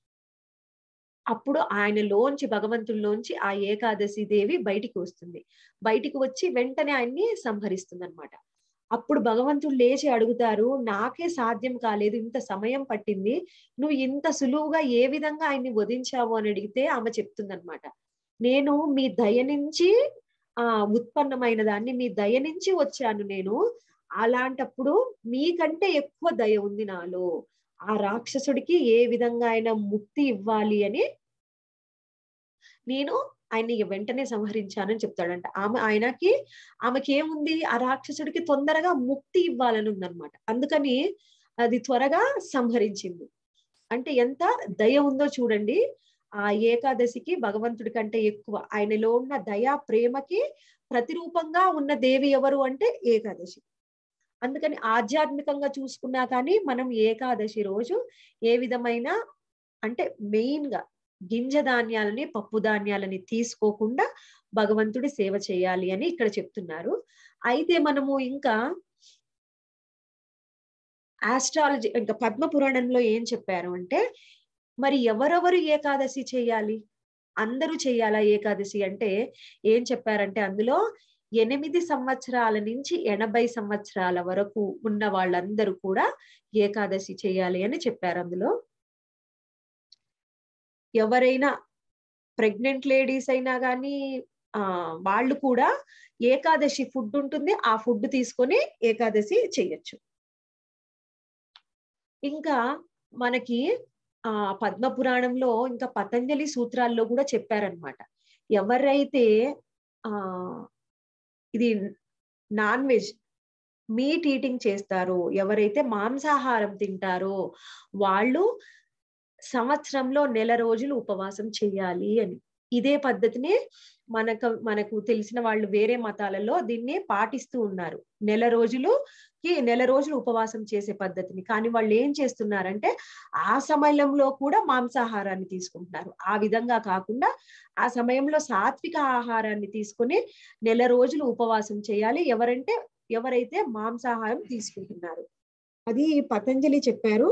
అప్పుడు ఆయన లోంచి భగవంతుల్లోంచి ఆ ఏకాదశి దేవి బయటికి వస్తుంది బయటికి వచ్చి వెంటనే ఆయన్ని సంహరిస్తుంది అనమాట అప్పుడు భగవంతుడు లేచి అడుగుతారు నాకే సాధ్యం కాలేదు ఇంత సమయం పట్టింది నువ్వు ఇంత సులువుగా ఏ విధంగా ఆయన్ని వధించావు అని అడిగితే ఆమె చెప్తుందన్నమాట నేను మీ దయ నుంచి ఆ ఉత్పన్నమైన దాన్ని మీ దయ నుంచి వచ్చాను నేను అలాంటప్పుడు మీకంటే ఎక్కువ దయ ఉంది నాలో ఆ రాక్షసుడికి ఏ విధంగా ఆయన ముక్తి ఇవ్వాలి అని నేను ఆయన్ని వెంటనే సంహరించానని చెప్తాడంట ఆమె ఆయనకి ఆమెకి ఏముంది ఆ రాక్షసుడికి తొందరగా ముక్తి ఇవ్వాలని ఉందన్నమాట అందుకని అది త్వరగా సంహరించింది అంటే ఎంత దయ ఉందో చూడండి ఆ ఏకాదశికి భగవంతుడి కంటే ఎక్కువ ఆయనలో ఉన్న దయా ప్రేమకి ప్రతిరూపంగా ఉన్న దేవి ఎవరు అంటే ఏకాదశి అందుకని ఆధ్యాత్మికంగా చూసుకున్నా కానీ మనం ఏకాదశి రోజు ఏ విధమైన అంటే మెయిన్ గా గింజ ధాన్యాలని పప్పు ధాన్యాలని తీసుకోకుండా భగవంతుడి సేవ చేయాలి అని ఇక్కడ చెప్తున్నారు అయితే మనము ఇంకా ఆస్ట్రాలజీ ఇంకా పద్మ పురాణంలో ఏం చెప్పారు అంటే మరి ఎవరెవరు ఏకాదశి చేయాలి అందరూ చేయాలా ఏకాదశి అంటే ఏం చెప్పారంటే అందులో ఎనిమిది సంవత్సరాల నుంచి ఎనభై సంవత్సరాల వరకు ఉన్న వాళ్ళందరూ కూడా ఏకాదశి చేయాలి అని చెప్పారు అందులో ఎవరైనా ప్రెగ్నెంట్ లేడీస్ అయినా కానీ ఆ వాళ్ళు కూడా ఏకాదశి ఫుడ్ ఉంటుంది ఆ ఫుడ్ తీసుకొని ఏకాదశి చెయ్యొచ్చు ఇంకా మనకి ఆ పద్మ పురాణంలో ఇంకా పతంజలి సూత్రాల్లో కూడా చెప్పారనమాట ఎవరైతే ఆ ఇది నాన్ వెజ్ మీట్ ఈటింగ్ చేస్తారో ఎవరైతే మాంసాహారం తింటారో వాళ్ళు సంవత్సరంలో నెల రోజులు ఉపవాసం చేయాలి అని ఇదే పద్ధతిని మనకు మనకు తెలిసిన వాళ్ళు వేరే మతాలలో దీన్ని పాటిస్తూ ఉన్నారు నెల రోజులుకి నెల రోజులు ఉపవాసం చేసే పద్ధతిని కానీ వాళ్ళు ఏం చేస్తున్నారంటే ఆ సమయంలో కూడా మాంసాహారాన్ని తీసుకుంటున్నారు ఆ విధంగా కాకుండా ఆ సమయంలో సాత్విక ఆహారాన్ని తీసుకుని నెల రోజులు ఉపవాసం చేయాలి ఎవరంటే ఎవరైతే మాంసాహారం తీసుకుంటున్నారు అది పతంజలి చెప్పారు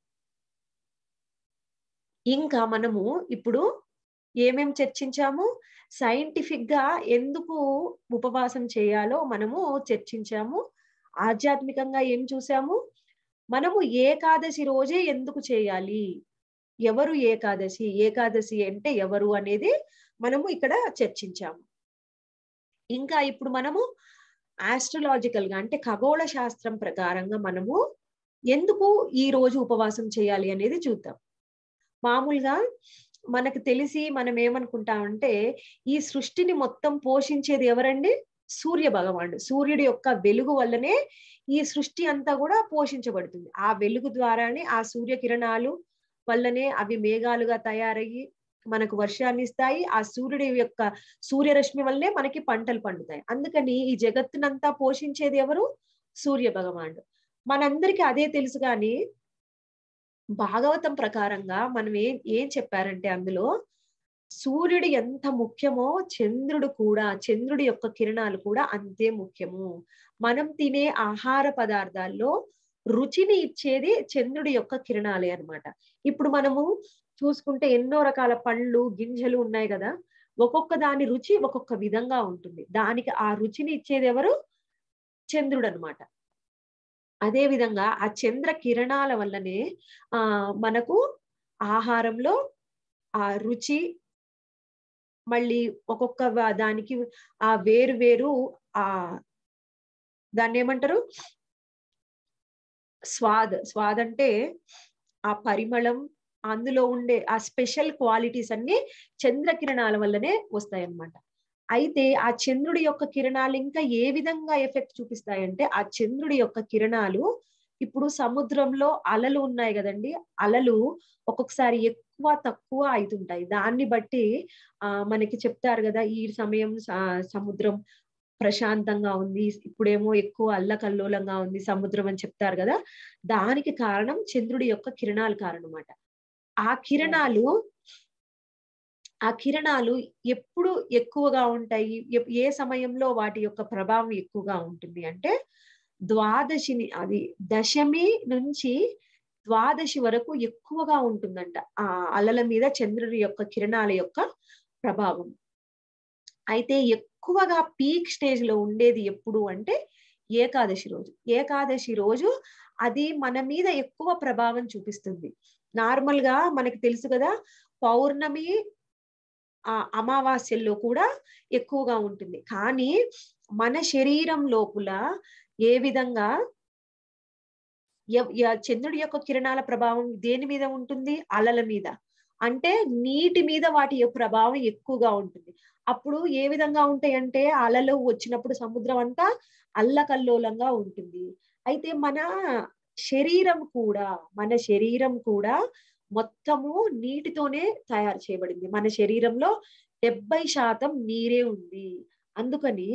ఇంకా మనము ఇప్పుడు ఏమేం చర్చించాము సైంటిఫిక్ గా ఎందుకు ఉపవాసం చేయాలో మనము చర్చించాము ఆధ్యాత్మికంగా ఏం చూసాము మనము ఏకాదశి రోజే ఎందుకు చేయాలి ఎవరు ఏకాదశి ఏకాదశి అంటే ఎవరు అనేది మనము ఇక్కడ చర్చించాము ఇంకా ఇప్పుడు మనము ఆస్ట్రలాజికల్ గా అంటే ఖగోళ శాస్త్రం ప్రకారంగా మనము ఎందుకు ఈ రోజు ఉపవాసం చేయాలి అనేది చూద్దాం మామూలుగా మనకు తెలిసి మనం ఏమనుకుంటామంటే ఈ సృష్టిని మొత్తం పోషించేది ఎవరండి సూర్య భగవానుడు సూర్యుడి యొక్క వెలుగు వల్లనే ఈ సృష్టి అంతా కూడా పోషించబడుతుంది ఆ వెలుగు ద్వారానే ఆ సూర్య కిరణాలు వల్లనే అవి మేఘాలుగా తయారయ్యి మనకు వర్షాన్ని ఇస్తాయి ఆ సూర్యుడి యొక్క సూర్యరశ్మి వల్లనే మనకి పంటలు పండుతాయి అందుకని ఈ జగత్తునంతా పోషించేది ఎవరు సూర్య భగవానుడు మనందరికీ అదే తెలుసు కానీ భాగవతం ప్రకారంగా మనం ఏం ఏం చెప్పారంటే అందులో సూర్యుడు ఎంత ముఖ్యమో చంద్రుడు కూడా చంద్రుడి యొక్క కిరణాలు కూడా అంతే ముఖ్యము మనం తినే ఆహార పదార్థాల్లో రుచిని ఇచ్చేది చంద్రుడి యొక్క కిరణాలే అన్నమాట ఇప్పుడు మనము చూసుకుంటే ఎన్నో రకాల పళ్ళు గింజలు ఉన్నాయి కదా ఒక్కొక్క దాని రుచి ఒక్కొక్క విధంగా ఉంటుంది దానికి ఆ రుచిని ఇచ్చేది ఎవరు చంద్రుడు అనమాట అదే విధంగా ఆ చంద్ర కిరణాల వల్లనే ఆ మనకు ఆహారంలో ఆ రుచి మళ్ళీ ఒక్కొక్క వ- దానికి ఆ వేరు వేరు ఆ దాన్ని ఏమంటారు స్వాద్ స్వాద్ అంటే ఆ పరిమళం అందులో ఉండే ఆ స్పెషల్ క్వాలిటీస్ అన్ని చంద్ర కిరణాల వల్లనే వస్తాయి అన్నమాట అయితే ఆ చంద్రుడి యొక్క కిరణాలు ఇంకా ఏ విధంగా ఎఫెక్ట్ చూపిస్తాయంటే ఆ చంద్రుడి యొక్క కిరణాలు ఇప్పుడు సముద్రంలో అలలు ఉన్నాయి కదండి అలలు ఒక్కొక్కసారి ఎక్కువ తక్కువ అవుతుంటాయి దాన్ని బట్టి ఆ మనకి చెప్తారు కదా ఈ సమయం స- సముద్రం ప్రశాంతంగా ఉంది ఇప్పుడేమో ఎక్కువ అల్లకల్లోలంగా ఉంది సముద్రం అని చెప్తారు కదా దానికి కారణం చంద్రుడి యొక్క కిరణాలు కారణం అన్నమాట ఆ కిరణాలు ఆ కిరణాలు ఎప్పుడు ఎక్కువగా ఉంటాయి ఎప్- ఏ సమయంలో వాటి యొక్క ప్రభావం ఎక్కువగా ఉంటుంది అంటే ద్వాదశిని అది దశమి నుంచి ద్వాదశి వరకు ఎక్కువగా ఉంటుందంట ఆ అలల మీద చంద్రుడి యొక్క కిరణాల యొక్క ప్రభావం అయితే ఎక్కువగా పీక్ స్టేజ్ లో ఉండేది ఎప్పుడు అంటే ఏకాదశి రోజు ఏకాదశి రోజు అది మన మీద ఎక్కువ ప్రభావం చూపిస్తుంది నార్మల్ గా మనకి తెలుసు కదా పౌర్ణమి ఆ అమావాస్యల్లో కూడా ఎక్కువగా ఉంటుంది కానీ మన శరీరం లోపల ఏ విధంగా ఎవ్- య- చంద్రుడి యొక్క కిరణాల ప్రభావం దేని మీద ఉంటుంది అలల మీద అంటే నీటి మీద వాటి యొక్క ప్రభావం ఎక్కువగా ఉంటుంది అప్పుడు ఏ విధంగా ఉంటాయి అంటే అలలు వచ్చినప్పుడు సముద్రం అంతా అల్లకల్లోలంగా ఉంటుంది అయితే మన శరీరం కూడా మన శరీరం కూడా మొత్తము నీటితోనే తయారు చేయబడింది మన శరీరంలో డెబ్బై శాతం నీరే ఉంది అందుకని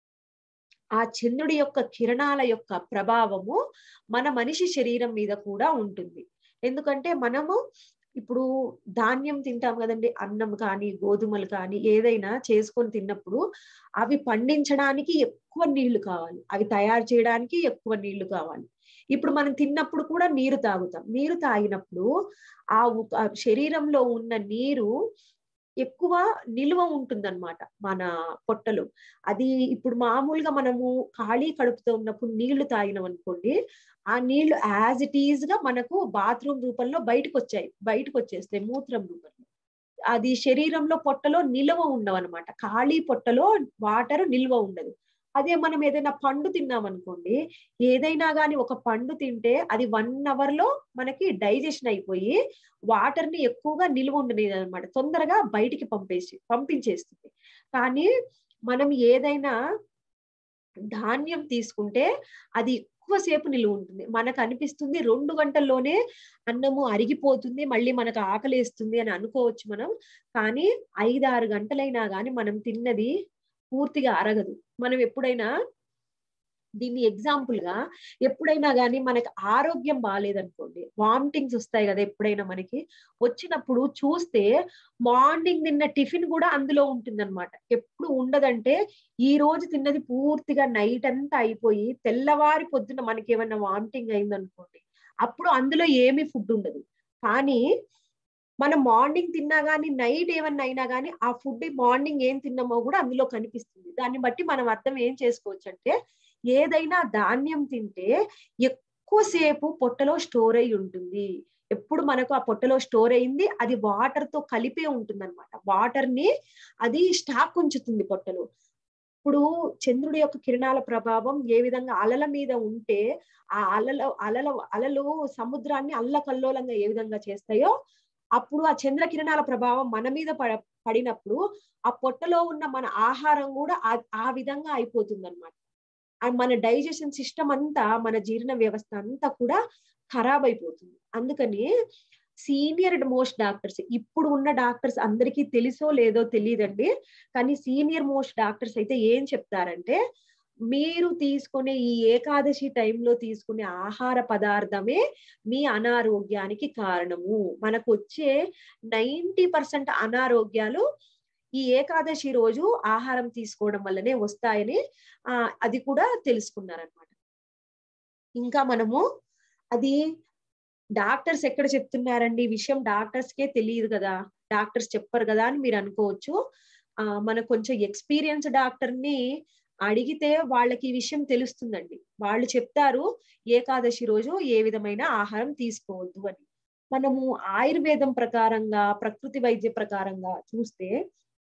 ఆ చంద్రుడి యొక్క కిరణాల యొక్క ప్రభావము మన మనిషి శరీరం మీద కూడా ఉంటుంది ఎందుకంటే మనము ఇప్పుడు ధాన్యం తింటాం కదండి అన్నం కానీ గోధుమలు కానీ ఏదైనా చేసుకొని తిన్నప్పుడు అవి పండించడానికి ఎక్కువ నీళ్లు కావాలి అవి తయారు చేయడానికి ఎక్కువ నీళ్లు కావాలి ఇప్పుడు మనం తిన్నప్పుడు కూడా నీరు తాగుతాం నీరు తాగినప్పుడు ఆ ఉ- ఆ శరీరంలో ఉన్న నీరు ఎక్కువ నిల్వ ఉంటుందన్నమాట మన పొట్టలో అది ఇప్పుడు మామూలుగా మనము ఖాళీ కడుపుతో ఉన్నప్పుడు నీళ్లు తాగినాం అనుకోండి ఆ నీళ్లు యాజ్ ఇట్ ఈజ్ గా మనకు బాత్రూమ్ రూపంలో బయటకు వచ్చాయి బయటకు వచ్చేస్తాయి మూత్రం రూపంలో అది శరీరంలో పొట్టలో నిల్వ ఉండవు అనమాట ఖాళీ పొట్టలో వాటర్ నిల్వ ఉండదు అదే మనం ఏదైనా పండు తిన్నాం అనుకోండి ఏదైనా కానీ ఒక పండు తింటే అది వన్ అవర్ లో మనకి డైజెషన్ అయిపోయి వాటర్ ని ఎక్కువగా నిల్వ ఉండలేదు అనమాట తొందరగా బయటికి పంపేసి పంపించేస్తుంది కానీ మనం ఏదైనా ధాన్యం తీసుకుంటే అది ఎక్కువసేపు నిలువ ఉంటుంది మనకు అనిపిస్తుంది రెండు గంటల్లోనే అన్నము అరిగిపోతుంది మళ్ళీ మనకు ఆకలేస్తుంది అని అనుకోవచ్చు మనం కానీ ఐదారు గంటలైనా కానీ మనం తిన్నది పూర్తిగా అరగదు మనం ఎప్పుడైనా దీన్ని ఎగ్జాంపుల్ గా ఎప్పుడైనా కానీ మనకి ఆరోగ్యం బాగాలేదనుకోండి వామిటింగ్స్ వస్తాయి కదా ఎప్పుడైనా మనకి వచ్చినప్పుడు చూస్తే మార్నింగ్ తిన్న టిఫిన్ కూడా అందులో ఉంటుందన్నమాట ఎప్పుడు ఉండదంటే ఈ రోజు తిన్నది పూర్తిగా నైట్ అంతా అయిపోయి తెల్లవారి పొద్దున మనకి ఏమన్నా వామిటింగ్ అయిందనుకోండి అప్పుడు అందులో ఏమీ ఫుడ్ ఉండదు కానీ మనం మార్నింగ్ తిన్నా గానీ నైట్ ఏమన్నా అయినా కానీ ఆ ఫుడ్ మార్నింగ్ ఏం తిన్నామో కూడా అందులో కనిపిస్తుంది దాన్ని బట్టి మనం అర్థం ఏం చేసుకోవచ్చు అంటే ఏదైనా ధాన్యం తింటే ఎక్కువసేపు పొట్టలో స్టోర్ అయి ఉంటుంది ఎప్పుడు మనకు ఆ పొట్టలో స్టోర్ అయింది అది వాటర్ తో కలిపే ఉంటుంది అనమాట వాటర్ ని అది స్టాక్ ఉంచుతుంది పొట్టలో ఇప్పుడు చంద్రుడి యొక్క కిరణాల ప్రభావం ఏ విధంగా అలల మీద ఉంటే ఆ అలల అలల అలలు సముద్రాన్ని అల్లకల్లోలంగా ఏ విధంగా చేస్తాయో అప్పుడు ఆ చంద్ర కిరణాల ప్రభావం మన మీద పడ పడినప్పుడు ఆ పొట్టలో ఉన్న మన ఆహారం కూడా ఆ విధంగా అయిపోతుంది అనమాట మన డైజెషన్ సిస్టమ్ అంతా మన జీర్ణ వ్యవస్థ అంతా కూడా ఖరాబ్ అయిపోతుంది అందుకని సీనియర్ మోస్ట్ డాక్టర్స్ ఇప్పుడు ఉన్న డాక్టర్స్ అందరికీ తెలుసో లేదో తెలియదండి కానీ సీనియర్ మోస్ట్ డాక్టర్స్ అయితే ఏం చెప్తారంటే మీరు తీసుకునే ఈ ఏకాదశి టైంలో తీసుకునే ఆహార పదార్థమే మీ అనారోగ్యానికి కారణము మనకు వచ్చే నైంటీ పర్సెంట్ అనారోగ్యాలు ఈ ఏకాదశి రోజు ఆహారం తీసుకోవడం వల్లనే వస్తాయని ఆ అది కూడా తెలుసుకున్నారనమాట ఇంకా మనము అది డాక్టర్స్ ఎక్కడ చెప్తున్నారండి ఈ విషయం డాక్టర్స్ కే తెలియదు కదా డాక్టర్స్ చెప్పరు కదా అని మీరు అనుకోవచ్చు ఆ మన కొంచెం ఎక్స్పీరియన్స్ డాక్టర్ ని అడిగితే వాళ్ళకి ఈ విషయం తెలుస్తుందండి వాళ్ళు చెప్తారు ఏకాదశి రోజు ఏ విధమైన ఆహారం తీసుకోవద్దు అని మనము ఆయుర్వేదం ప్రకారంగా ప్రకృతి వైద్య ప్రకారంగా చూస్తే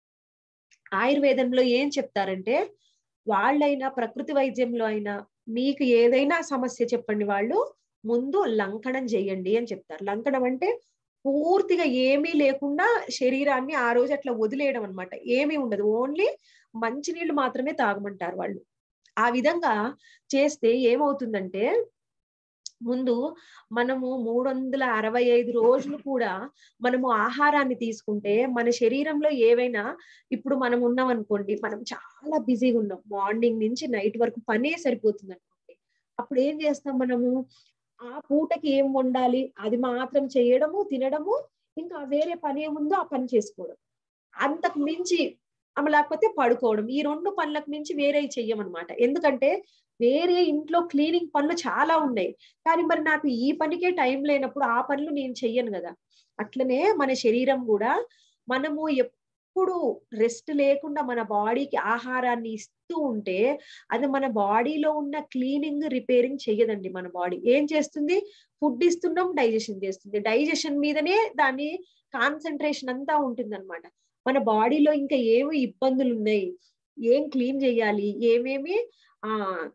ఆయుర్వేదంలో ఏం చెప్తారంటే వాళ్ళైనా ప్రకృతి వైద్యంలో అయినా మీకు ఏదైనా సమస్య చెప్పండి వాళ్ళు ముందు లంకణం చేయండి అని చెప్తారు లంకణం అంటే పూర్తిగా ఏమీ లేకుండా శరీరాన్ని ఆ రోజు అట్లా వదిలేయడం అనమాట ఏమీ ఉండదు ఓన్లీ మంచినీళ్ళు మాత్రమే తాగమంటారు వాళ్ళు ఆ విధంగా చేస్తే ఏమవుతుందంటే ముందు మనము మూడు వందల అరవై ఐదు రోజులు కూడా మనము ఆహారాన్ని తీసుకుంటే మన శరీరంలో ఏవైనా ఇప్పుడు మనం ఉన్నాం అనుకోండి మనం చాలా బిజీగా ఉన్నాం మార్నింగ్ నుంచి నైట్ వరకు పనే సరిపోతుంది అనుకోండి అప్పుడు ఏం చేస్తాం మనము ఆ పూటకి ఏం వండాలి అది మాత్రం చేయడము తినడము ఇంకా వేరే పని ఏముందో ఆ పని చేసుకోవడం అంతకు మించి లేకపోతే పడుకోవడం ఈ రెండు పనులకు మించి వేరే చెయ్యమన్నమాట ఎందుకంటే వేరే ఇంట్లో క్లీనింగ్ పనులు చాలా ఉన్నాయి కానీ మరి నాకు ఈ పనికే టైం లేనప్పుడు ఆ పనులు నేను చెయ్యను కదా అట్లనే మన శరీరం కూడా మనము ఎప్పుడు రెస్ట్ లేకుండా మన బాడీకి ఆహారాన్ని ఇస్తూ ఉంటే అది మన బాడీలో ఉన్న క్లీనింగ్ రిపేరింగ్ చెయ్యదండి మన బాడీ ఏం చేస్తుంది ఫుడ్ ఇస్తున్నాం డైజెషన్ చేస్తుంది డైజెషన్ మీదనే దాని కాన్సన్ట్రేషన్ అంతా ఉంటుంది అనమాట మన బాడీలో ఇంకా ఏమి ఇబ్బందులు ఉన్నాయి ఏం క్లీన్ చేయాలి ఏమేమి ఆ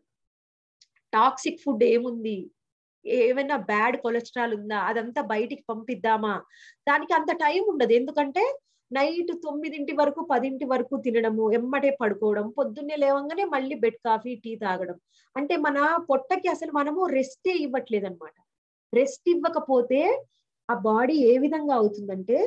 టాక్సిక్ ఫుడ్ ఏముంది ఏమైనా బ్యాడ్ కొలెస్ట్రాల్ ఉందా అదంతా బయటికి పంపిద్దామా దానికి అంత టైం ఉండదు ఎందుకంటే నైట్ తొమ్మిదింటి వరకు పదింటి వరకు తినడము ఎమ్మటే పడుకోవడం పొద్దున్నే లేవంగానే మళ్ళీ బెడ్ కాఫీ టీ తాగడం అంటే మన పొట్టకి అసలు మనము రెస్టే ఇవ్వట్లేదు అనమాట రెస్ట్ ఇవ్వకపోతే ఆ బాడీ ఏ విధంగా అవుతుందంటే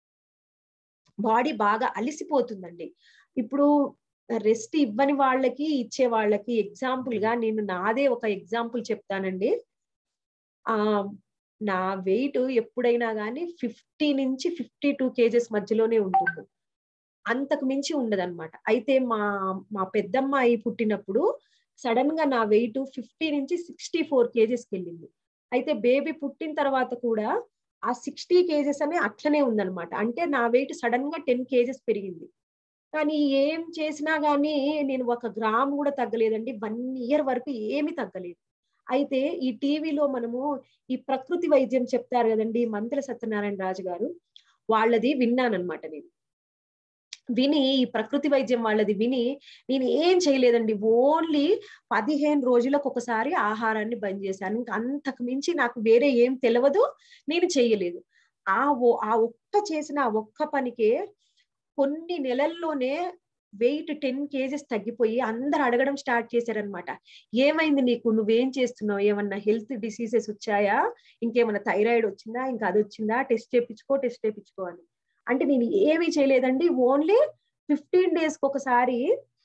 బాడీ బాగా అలిసిపోతుందండి ఇప్పుడు రెస్ట్ ఇవ్వని వాళ్ళకి ఇచ్చే వాళ్ళకి ఎగ్జాంపుల్ గా నేను నాదే ఒక ఎగ్జాంపుల్ చెప్తానండి ఆ నా వెయిట్ ఎప్పుడైనా కానీ ఫిఫ్టీ నుంచి ఫిఫ్టీ టూ కేజెస్ మధ్యలోనే ఉంటుంది అంతకు మించి ఉండదన్నమాట అయితే మా మా పెద్దమ్మాయి పుట్టినప్పుడు సడన్ గా నా వెయిట్ ఫిఫ్టీ నుంచి సిక్స్టీ ఫోర్ కేజెస్కి వెళ్ళింది అయితే బేబీ పుట్టిన తర్వాత కూడా ఆ సిక్స్టీ కేజెస్ అనే అట్లనే ఉందన్నమాట అంటే నా వెయిట్ సడన్ గా టెన్ కేజెస్ పెరిగింది కానీ ఏం చేసినా గానీ నేను ఒక గ్రామ్ కూడా తగ్గలేదండి వన్ ఇయర్ వరకు ఏమి తగ్గలేదు అయితే ఈ టీవీలో మనము ఈ ప్రకృతి వైద్యం చెప్తారు కదండి మంత్ర సత్యనారాయణ రాజు గారు వాళ్ళది విన్నానమాట నేను విని ఈ ప్రకృతి వైద్యం వాళ్ళది విని నేను ఏం చేయలేదండి ఓన్లీ పదిహేను రోజులకు ఒకసారి ఆహారాన్ని బంద్ చేశాను ఇంకా అంతకు మించి నాకు వేరే ఏం తెలియదు నేను చేయలేదు ఆ ఆ ఒక్క చేసిన ఆ ఒక్క పనికే కొన్ని నెలల్లోనే వెయిట్ టెన్ కేజెస్ తగ్గిపోయి అందరు అడగడం స్టార్ట్ చేశారనమాట ఏమైంది నీకు నువ్వేం చేస్తున్నావు ఏమన్నా హెల్త్ డిసీజెస్ వచ్చాయా ఇంకేమన్నా థైరాయిడ్ వచ్చిందా ఇంకా అది వచ్చిందా టెస్ట్ చేయించుకో టెస్ట్ చేయించుకో అని అంటే నేను ఏమీ చేయలేదండి ఓన్లీ ఫిఫ్టీన్ డేస్ కి ఒకసారి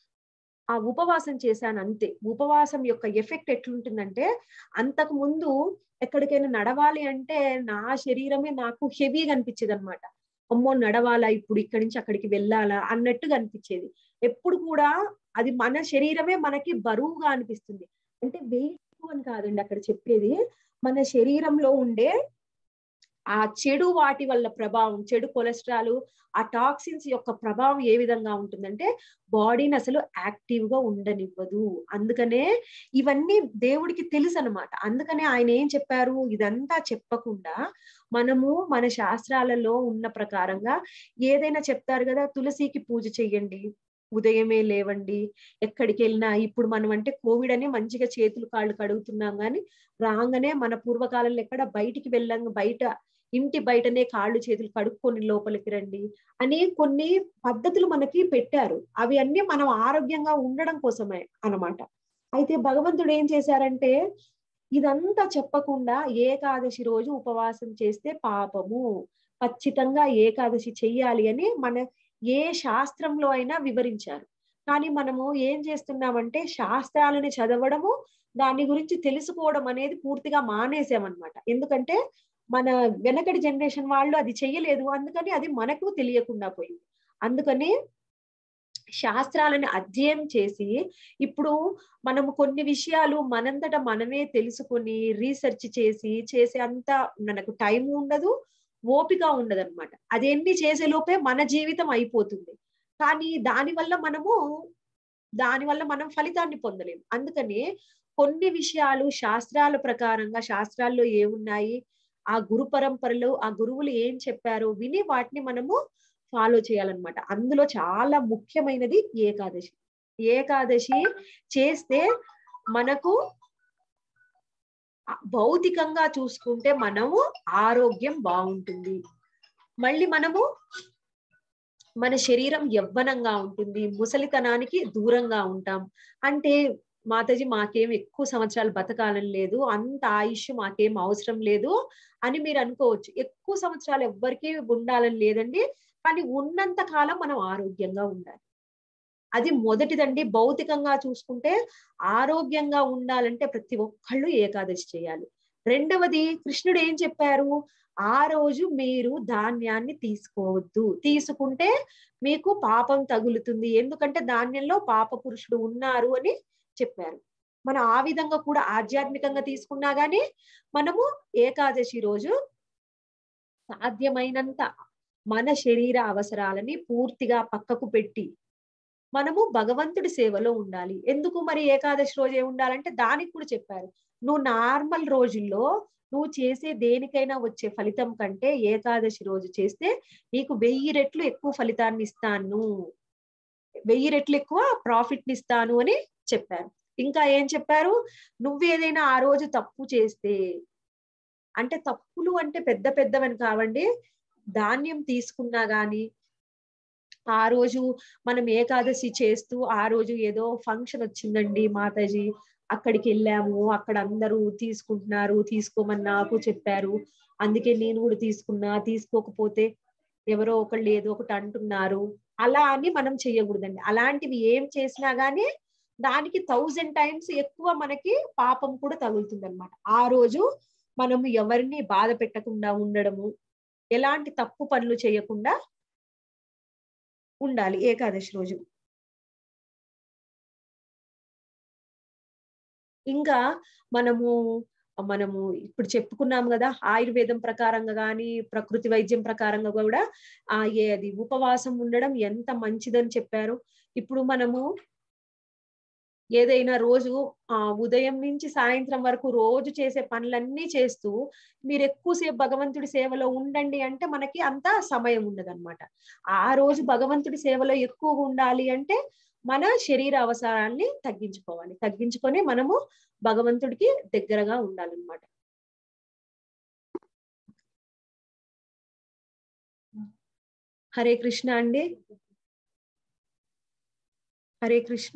ఆ ఉపవాసం చేశాను అంతే ఉపవాసం యొక్క ఎఫెక్ట్ ఎట్లుంటుందంటే అంతకు ముందు ఎక్కడికైనా నడవాలి అంటే నా శరీరమే నాకు హెవీగా అనిపించేది అనమాట అమ్మో నడవాలా ఇప్పుడు ఇక్కడి నుంచి అక్కడికి వెళ్ళాలా అన్నట్టుగా అనిపించేది ఎప్పుడు కూడా అది మన శరీరమే మనకి బరువుగా అనిపిస్తుంది అంటే వెయిట్ అని కాదండి అక్కడ చెప్పేది మన శరీరంలో ఉండే ఆ చెడు వాటి వల్ల ప్రభావం చెడు కొలెస్ట్రాల్ ఆ టాక్సిన్స్ యొక్క ప్రభావం ఏ విధంగా ఉంటుందంటే బాడీని అసలు యాక్టివ్ గా ఉండనివ్వదు అందుకనే ఇవన్నీ దేవుడికి తెలుసు అనమాట అందుకనే ఆయన ఏం చెప్పారు ఇదంతా చెప్పకుండా మనము మన శాస్త్రాలలో ఉన్న ప్రకారంగా ఏదైనా చెప్తారు కదా తులసికి పూజ చెయ్యండి ఉదయమే లేవండి ఎక్కడికి వెళ్ళినా ఇప్పుడు మనం అంటే కోవిడ్ అని మంచిగా చేతులు కాళ్ళు కడుగుతున్నాం కానీ రాగానే మన పూర్వకాలంలో ఎక్కడ బయటికి వెళ్ళాం బయట ఇంటి బయటనే కాళ్ళు చేతులు కడుక్కొని లోపలికి రండి అని కొన్ని పద్ధతులు మనకి పెట్టారు అవి అన్ని మనం ఆరోగ్యంగా ఉండడం కోసమే అన్నమాట అయితే భగవంతుడు ఏం చేశారంటే ఇదంతా చెప్పకుండా ఏకాదశి రోజు ఉపవాసం చేస్తే పాపము ఖచ్చితంగా ఏకాదశి చెయ్యాలి అని మన ఏ శాస్త్రంలో అయినా వివరించారు కానీ మనము ఏం చేస్తున్నామంటే శాస్త్రాలని చదవడము దాని గురించి తెలుసుకోవడం అనేది పూర్తిగా మానేసామన్నమాట ఎందుకంటే మన వెనకటి జనరేషన్ వాళ్ళు అది చెయ్యలేదు అందుకని అది మనకు తెలియకుండా పోయింది అందుకని శాస్త్రాలను అధ్యయనం చేసి ఇప్పుడు మనము కొన్ని విషయాలు మనంతట మనమే తెలుసుకొని రీసెర్చ్ చేసి చేసే అంత మనకు టైం ఉండదు ఓపిక ఉండదు అనమాట అదేన్ని చేసే లోపే మన జీవితం అయిపోతుంది కానీ దానివల్ల మనము దానివల్ల మనం ఫలితాన్ని పొందలేము అందుకని కొన్ని విషయాలు శాస్త్రాల ప్రకారంగా శాస్త్రాల్లో ఏమున్నాయి ఆ గురు పరంపరలో ఆ గురువులు ఏం చెప్పారో విని వాటిని మనము ఫాలో చేయాలన్నమాట అందులో చాలా ముఖ్యమైనది ఏకాదశి ఏకాదశి చేస్తే మనకు భౌతికంగా చూసుకుంటే మనము ఆరోగ్యం బాగుంటుంది మళ్ళీ మనము మన శరీరం యవ్వనంగా ఉంటుంది ముసలితనానికి దూరంగా ఉంటాం అంటే మాతాజీ మాకేం ఎక్కువ సంవత్సరాలు బతకాలని లేదు అంత ఆయుష్ మాకేం అవసరం లేదు అని మీరు అనుకోవచ్చు ఎక్కువ సంవత్సరాలు ఎవ్వరికీ ఉండాలని లేదండి కానీ ఉన్నంత కాలం మనం ఆరోగ్యంగా ఉండాలి అది మొదటిదండి భౌతికంగా చూసుకుంటే ఆరోగ్యంగా ఉండాలంటే ప్రతి ఒక్కళ్ళు ఏకాదశి చేయాలి రెండవది కృష్ణుడు ఏం చెప్పారు ఆ రోజు మీరు ధాన్యాన్ని తీసుకోవద్దు తీసుకుంటే మీకు పాపం తగులుతుంది ఎందుకంటే ధాన్యంలో పాప పురుషుడు ఉన్నారు అని చెప్పారు మనం ఆ విధంగా కూడా ఆధ్యాత్మికంగా తీసుకున్నా గానీ మనము ఏకాదశి రోజు సాధ్యమైనంత మన శరీర అవసరాలని పూర్తిగా పక్కకు పెట్టి మనము భగవంతుడి సేవలో ఉండాలి ఎందుకు మరి ఏకాదశి రోజే ఉండాలంటే దానికి కూడా చెప్పారు నువ్వు నార్మల్ రోజుల్లో నువ్వు చేసే దేనికైనా వచ్చే ఫలితం కంటే ఏకాదశి రోజు చేస్తే నీకు వెయ్యి రెట్లు ఎక్కువ ఫలితాన్ని ఇస్తాను వెయ్యి రెట్లు ఎక్కువ ప్రాఫిట్ ని ఇస్తాను అని చెప్పారు ఇంకా ఏం చెప్పారు నువ్వేదైనా ఆ రోజు తప్పు చేస్తే అంటే తప్పులు అంటే పెద్ద పెద్దవని కావండి ధాన్యం తీసుకున్నా గాని ఆ రోజు మనం ఏకాదశి చేస్తూ ఆ రోజు ఏదో ఫంక్షన్ వచ్చిందండి మాతాజీ అక్కడికి వెళ్ళాము అక్కడ అందరూ తీసుకుంటున్నారు తీసుకోమని నాకు చెప్పారు అందుకే నేను కూడా తీసుకున్నా తీసుకోకపోతే ఎవరో ఒకళ్ళు ఏదో ఒకటి అంటున్నారు అలా అని మనం చెయ్యకూడదండి అలాంటివి ఏం చేసినా గానీ దానికి థౌజండ్ టైమ్స్ ఎక్కువ మనకి పాపం కూడా తగులుతుంది అనమాట ఆ రోజు మనము ఎవరిని బాధ పెట్టకుండా ఉండడము ఎలాంటి తప్పు పనులు చేయకుండా ఉండాలి ఏకాదశి రోజు ఇంకా మనము మనము ఇప్పుడు చెప్పుకున్నాం కదా ఆయుర్వేదం ప్రకారంగా కానీ ప్రకృతి వైద్యం ప్రకారంగా కూడా ఆ ఏ అది ఉపవాసం ఉండడం ఎంత మంచిదని చెప్పారు ఇప్పుడు మనము ఏదైనా రోజు ఆ ఉదయం నుంచి సాయంత్రం వరకు రోజు చేసే పనులన్నీ చేస్తూ మీరు ఎక్కువసేపు భగవంతుడి సేవలో ఉండండి అంటే మనకి అంత సమయం ఉండదు అనమాట ఆ రోజు భగవంతుడి సేవలో ఎక్కువగా ఉండాలి అంటే మన శరీర అవసరాన్ని తగ్గించుకోవాలి తగ్గించుకొని మనము భగవంతుడికి దగ్గరగా ఉండాలన్నమాట హరే కృష్ణ అండి హరే కృష్ణ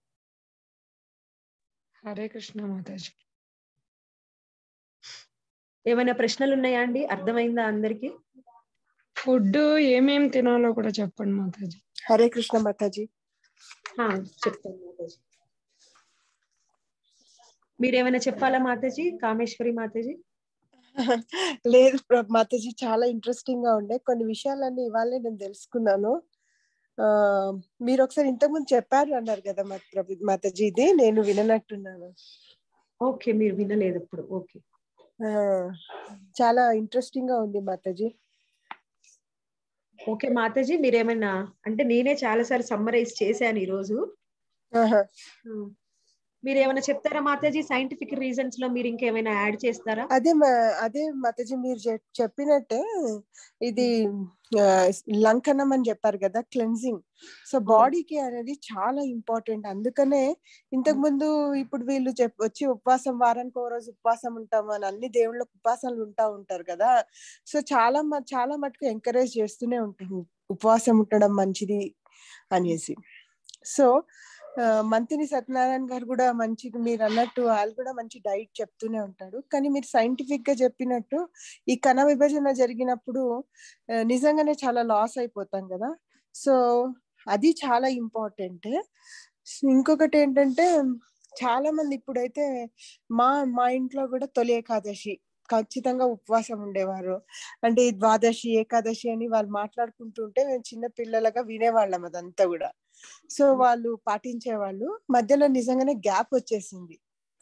హరే కృష్ణ మాతాజీ ఏమైనా ప్రశ్నలు ఉన్నాయా అండి అర్థమైందా అందరికి ఫుడ్ ఏమేం తినాలో కూడా చెప్పండి మాతాజీ హరే కృష్ణ మాతాజీ చెప్తాను మాతాజీ మీరేమైనా చెప్పాలా మాతాజీ కామేశ్వరి మాతాజీ లేదు ప్ర- మాతాజీ చాలా ఇంట్రెస్టింగ్ గా ఉండే కొన్ని విషయాలన్నీ ఇవాళే నేను తెలుసుకున్నాను ఆ మీరు ఒకసారి ఇంతకుముందు చెప్పారు అన్నారు కదా మా ప్రభు- మాతాజీ ఇది నేను విననట్టున్నాను ఓకే మీరు వినలేదు ఇప్పుడు ఓకే ఆ, చాలా ఇంట్రెస్టింగ్ గా ఉంది మాతాజీ ఓకే మాతాజీ మీరేమైనా అంటే నేనే చాలా సార్లు సమ్మరైజ్ చేశాను ఈ రోజు ఆహా. మీరు ఏమైనా చెప్తారా మాతాజీ సైంటిఫిక్ రీజన్స్ లో మీరు ఇంకేమైనా యాడ్ చేస్తారా అదే మా- అదే మాతాజీ మీరు చెప్- చెప్పినట్టే ఇది ఆ, లంకనం అని చెప్పారు కదా క్లెన్జింగ్ సో బాడీకి అనేది చాలా ఇంపార్టెంట్ అందుకనే ఇంతకు ముందు ఇప్పుడు వీళ్ళు చెప్ వచ్చి ఉపవాసం వారానికి ఒక రోజు ఉపవాసం ఉంటాము అని అన్ని దేవుళ్ళకి ఉపవాసాలు ఉంటా ఉంటారు కదా సో చాలా మ- చాలా మటుకు ఎంకరేజ్ చేస్తూనే ఉంటుంది ఉపవాసం ఉండడం మంచిది అనేసి సో ఆ, మంతిని సత్యనారాయణ గారు కూడా మంచి మీరు అన్నట్టు వాళ్ళు కూడా మంచి డైట్ చెప్తూనే ఉంటాడు కానీ మీరు సైంటిఫిక్ గా చెప్పినట్టు ఈ కణ విభజన జరిగినప్పుడు ఆ, నిజంగానే చాలా లాస్ అయిపోతాం కదా సో అది చాలా ఇంపార్టెంట్ ఇంకొకటి ఏంటంటే చాలా మంది ఇప్పుడైతే మా మా ఇంట్లో కూడా తొలి ఏకాదశి ఖచ్చితంగా ఉపవాసం ఉండేవారు అంటే ఈ ద్వాదశి ఏకాదశి అని వాళ్ళు మాట్లాడుకుంటుంటే మేము చిన్న పిల్లలుగా వినేవాళ్ళం అదంతా కూడా సో వాళ్ళు పాటించేవాళ్ళు మధ్యలో నిజంగానే గ్యాప్ వచ్చేసింది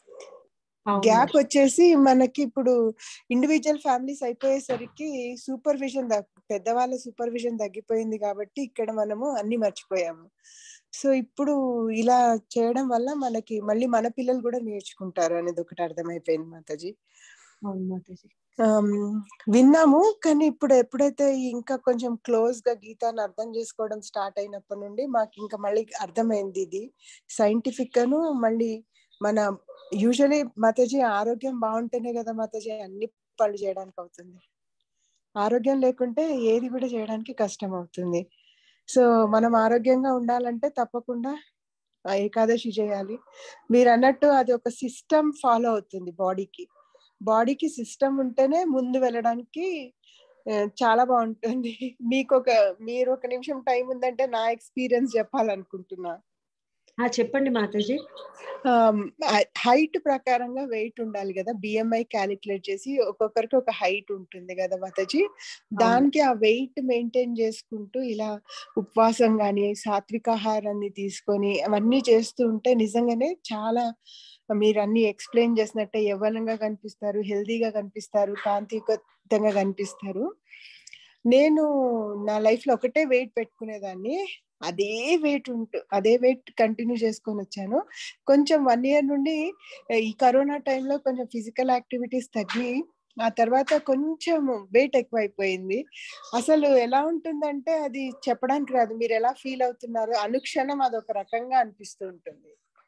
గ్యాప్ వచ్చేసి మనకి ఇప్పుడు ఇండివిజువల్ ఫ్యామిలీస్ అయిపోయేసరికి సూపర్విజన్ పెద్దవాళ్ళ సూపర్విజన్ తగ్గిపోయింది కాబట్టి ఇక్కడ మనము అన్ని మర్చిపోయాము సో ఇప్పుడు ఇలా చేయడం వల్ల మనకి మళ్ళీ మన పిల్లలు కూడా నేర్చుకుంటారు అనేది ఒకటి అర్థమైపోయింది మాతాజీ అవును మాతాజీ ఆమ్, విన్నాము కానీ ఇప్పుడు ఎప్పుడైతే ఇంకా కొంచెం క్లోజ్ గా గీతాన్ని అర్థం చేసుకోవడం స్టార్ట్ అయినప్పటి నుండి మాకు ఇంకా మళ్ళీ అర్థమైంది ఇది సైంటిఫిక్ గాను మళ్ళీ మన యూజువలీ మాతాజీ ఆరోగ్యం బాగుంటేనే కదా మాతాజీ అన్ని పనులు చేయడానికి అవుతుంది ఆరోగ్యం లేకుంటే ఏది కూడా చేయడానికి కష్టం అవుతుంది సో మనం ఆరోగ్యంగా ఉండాలంటే తప్పకుండా ఆ ఏకాదశి చేయాలి మీరు అన్నట్టు అది ఒక సిస్టమ్ ఫాలో అవుతుంది బాడీకి బాడీకి సిస్టమ్ ఉంటేనే ముందు వెళ్ళడానికి ఆ, చాలా బాగుంటుంది మీకు ఒక మీరు ఒక నిమిషం టైం ఉందంటే నా ఎక్స్పీరియన్స్ చెప్పాలనుకుంటున్నా ఆ చెప్పండి మాతాజీ హైట్ ప్రకారంగా వెయిట్ ఉండాలి కదా బిఎంఐ క్యాలిక్యులేట్ చేసి ఒక్కొక్కరికి ఒక హైట్ ఉంటుంది కదా మాతాజీ దానికి ఆ వెయిట్ మెయింటైన్ చేసుకుంటూ ఇలా ఉపవాసం కానీ సాత్వికాహారాన్ని తీసుకొని అవన్నీ చేస్తూ ఉంటే నిజంగానే చాలా మీరు అన్ని ఎక్స్ప్లెయిన్ చేసినట్టే యవ్వనంగా కనిపిస్తారు హెల్దీగా కనిపిస్తారు కాంతియుతంగా కనిపిస్తారు నేను నా లైఫ్ లో ఒకటే వెయిట్ పెట్టుకునేదాన్ని అదే వెయిట్ ఉంటూ అదే వెయిట్ కంటిన్యూ చేసుకొని వచ్చాను కొంచెం వన్ ఇయర్ నుండి ఈ కరోనా టైంలో కొంచెం ఫిజికల్ యాక్టివిటీస్ తగ్గి ఆ తర్వాత కొంచెం వెయిట్ ఎక్కువైపోయింది అసలు ఎలా ఉంటుందంటే అది చెప్పడానికి రాదు మీరు ఎలా ఫీల్ అవుతున్నారు అనుక్షణం అది ఒక రకంగా అనిపిస్తూ ఉంటుంది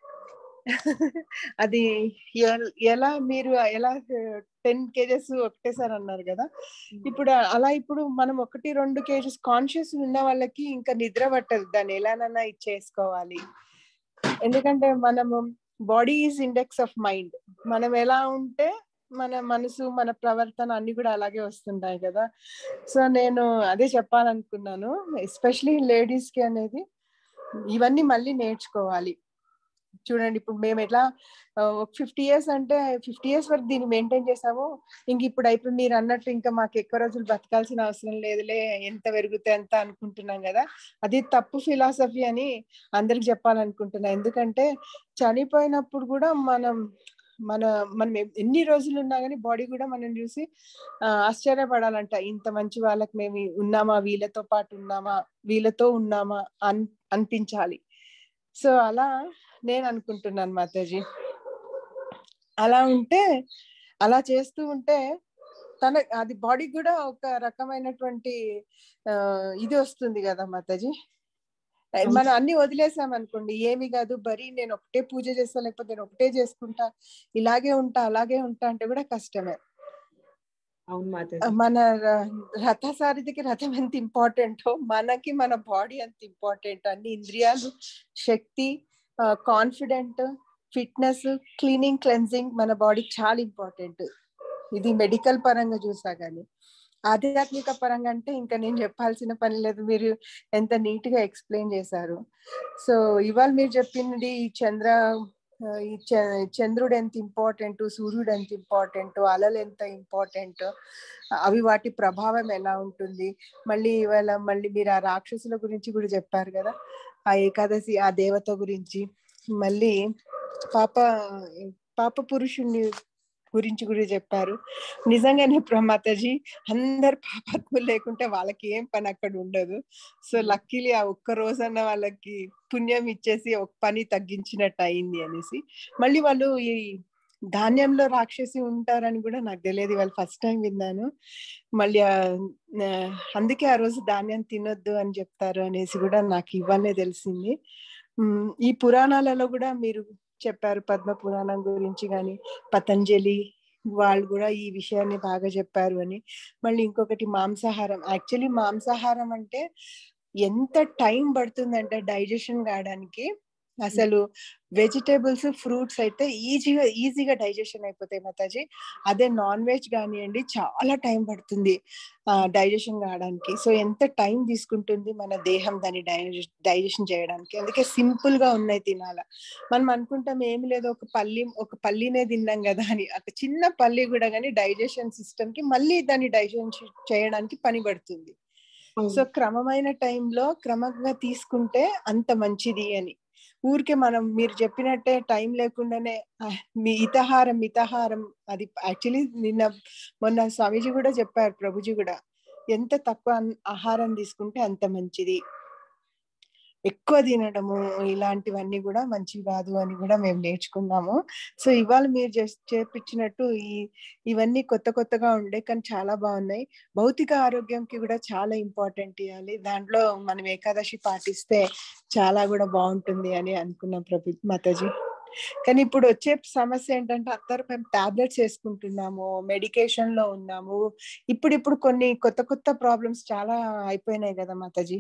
అది ఎల్- ఎలా మీరు ఎలా టెన్ కేజెస్ ఒకటేసారి అన్నారు కదా ఇప్పుడు అలా ఇప్పుడు మనం ఒకటి రెండు కేజెస్ కాన్షియస్ ఉన్న వాళ్ళకి ఇంకా నిద్ర పట్టదు దాన్ని ఎలానన్నా ఇచ్చేసుకోవాలి ఎందుకంటే మనము body is index of mind మనం ఎలా ఉంటే మన మనసు మన ప్రవర్తన అన్ని కూడా అలాగే వస్తుంటాయి కదా సో నేను అదే చెప్పాలనుకున్నాను ఎస్పెషలీ లేడీస్ కి అనేది ఇవన్నీ మళ్ళీ నేర్చుకోవాలి చూడండి ఇప్పుడు మేము ఎట్లా ఫిఫ్టీ ఇయర్స్ అంటే ఫిఫ్టీ ఇయర్స్ వరకు దీన్ని మెయింటైన్ చేసాము ఇంక ఇప్పుడు అయిపోయి మీరు అన్నట్టు ఇంకా మాకు ఎక్కువ రోజులు బతకాల్సిన అవసరం లేదులే ఎంత పెరిగితే ఎంత అనుకుంటున్నాం కదా అది తప్పు ఫిలాసఫీ అని అందరికి చెప్పాలనుకుంటున్నా ఎందుకంటే చనిపోయినప్పుడు కూడా మనం మన మనం ఎ- ఎన్ని రోజులు ఉన్నా కానీ బాడీ కూడా మనం చూసి ఆ, ఆశ్చర్యపడాలంట ఇంత మంచి వాళ్ళకి మేము ఉన్నామా వీళ్ళతో పాటు ఉన్నామా వీళ్ళతో ఉన్నామా అన్ అనిపించాలి సో అలా నేను అనుకుంటున్నాను మాతాజీ అలా ఉంటే అలా చేస్తూ ఉంటే తన అది బాడీ కూడా ఒక రకమైనటువంటి ఆ, ఇది వస్తుంది కదా మాతాజీ మనం అన్ని వదిలేసాం అనుకోండి ఏమి కాదు బరీ నేను ఒకటే పూజ చేస్తా లేకపోతే నేను ఒకటే చేసుకుంటా ఇలాగే ఉంటా అలాగే ఉంటా అంటే కూడా కష్టమే అవును మాతాజీ మన ర- రథసారథికి రథం ఎంత ఇంపార్టెంటో మనకి మన బాడీ ఎంత ఇంపార్టెంట్ అన్ని ఇంద్రియాలు శక్తి కాన్ఫిడెంట్ ఫిట్నెస్ క్లీనింగ్ క్లెన్సింగ్ మన బాడీకి చాలా ఇంపార్టెంట్ ఇది మెడికల్ పరంగా చూసా గానీ ఆధ్యాత్మిక పరంగా అంటే ఇంకా నేను చెప్పాల్సిన పని లేదు మీరు ఎంత నీట్ గా ఎక్స్ప్లెయిన్ చేశారు సో ఇవాళ మీరు చెప్పింది ఈ చంద్ర ఆ, ఈ చ- చంద్రుడు ఎంత ఇంపార్టెంట్ సూర్యుడు ఎంత ఇంపార్టెంట్ అలలు ఎంత ఇంపార్టెంట్ అవి వాటి ప్రభావం ఎలా ఉంటుంది మళ్ళీ ఇవాళ మళ్ళీ మీరు ఆ రాక్షసుల గురించి కూడా చెప్పారు కదా ఆ ఏకాదశి ఆ దేవత గురించి మళ్ళీ పాప పాప పురుషుణ్ణి గురించి కూడా చెప్పారు నిజంగానే ప్రమాతజీ అందరు పాపాత్ములు లేకుంటే వాళ్ళకి ఏం పని అక్కడ ఉండదు సో లక్కీలీ ఆ ఒక్క రోజన్న వాళ్ళకి పుణ్యం ఇచ్చేసి ఒక పని తగ్గించినట్టు అయింది అనేసి మళ్ళీ వాళ్ళు ఈ ధాన్యంలో రాక్షసి ఉంటారని కూడా నాకు తెలియదు వాళ్ళు ఫస్ట్ టైం విన్నాను మళ్ళీ ఆ- ఆ, అందుకే ఆ రోజు ధాన్యం తినొద్దు అని చెప్తారు అనేసి కూడా నాకు ఇవ్వనే తెలిసింది ఉమ్, ఈ పురాణాలలో కూడా మీరు చెప్పారు పద్మ పురాణం గురించి కానీ పతంజలి వాళ్ళు కూడా ఈ విషయాన్ని బాగా చెప్పారు అని మళ్ళీ ఇంకొకటి మాంసాహారం యాక్చువల్లీ మాంసాహారం అంటే ఎంత టైం పడుతుందంటే డైజెషన్ కావడానికి అసలు వెజిటేబుల్స్ ఫ్రూట్స్ అయితే ఈజీగా ఈజీగా డైజెషన్ అయిపోతాయి మాతాజీ అదే నాన్ వెజ్ కానివ్వండి చాలా టైం పడుతుంది డైజెషన్ కావడానికి సో ఎంత టైం తీసుకుంటుంది మన దేహం దాన్ని డైజెషన్ చేయడానికి అందుకే సింపుల్ గా ఉన్నాయి తినాల మనం అనుకుంటాం ఏమి లేదు ఒక పల్లి ఒక పల్లినే తిన్నాం కదా అని ఒక చిన్న పల్లి కూడా కానీ డైజెషన్ సిస్టమ్ కి మళ్ళీ దాన్ని డైజెషన్ చేయడానికి పని పడుతుంది సో క్రమమైన టైంలో క్రమంగా తీసుకుంటే అంత మంచిది అని ఊరికే మనం మీరు చెప్పినట్టే టైం లేకుండానే "ఆ, మీ ఇతహారం మితహారం అది యాక్చువల్లీ నిన్న మొన్న స్వామీజీ కూడా చెప్పారు ప్రభుజీ కూడా ఎంత తక్కువ అన్- ఆహారం తీసుకుంటే అంత మంచిది ఎక్కువ తినడము ఇలాంటివన్నీ కూడా మంచివి కాదు అని కూడా మేము నేర్చుకున్నాము సో ఇవాళ మీరు చేస్- చేపించినట్టు ఈ ఇవన్నీ కొత్త కొత్తగా ఉండే కానీ చాలా బాగున్నాయి భౌతిక ఆరోగ్యంకి కూడా చాలా ఇంపార్టెంట్ ఇవ్వాలి దాంట్లో మనం ఏకాదశి పాటిస్తే చాలా కూడా బాగుంటుంది అని అనుకున్నాం ప్రభు మాతాజీ కానీ ఇప్పుడు వచ్చే సమస్య ఏంటంటే అందరూ మేము టాబ్లెట్స్ వేసుకుంటున్నాము మెడికేషన్ లో ఉన్నాము ఇప్పుడు ఇప్పుడు కొన్ని కొత్త కొత్త ప్రాబ్లమ్స్ చాలా అయిపోయినాయి కదా మాతాజీ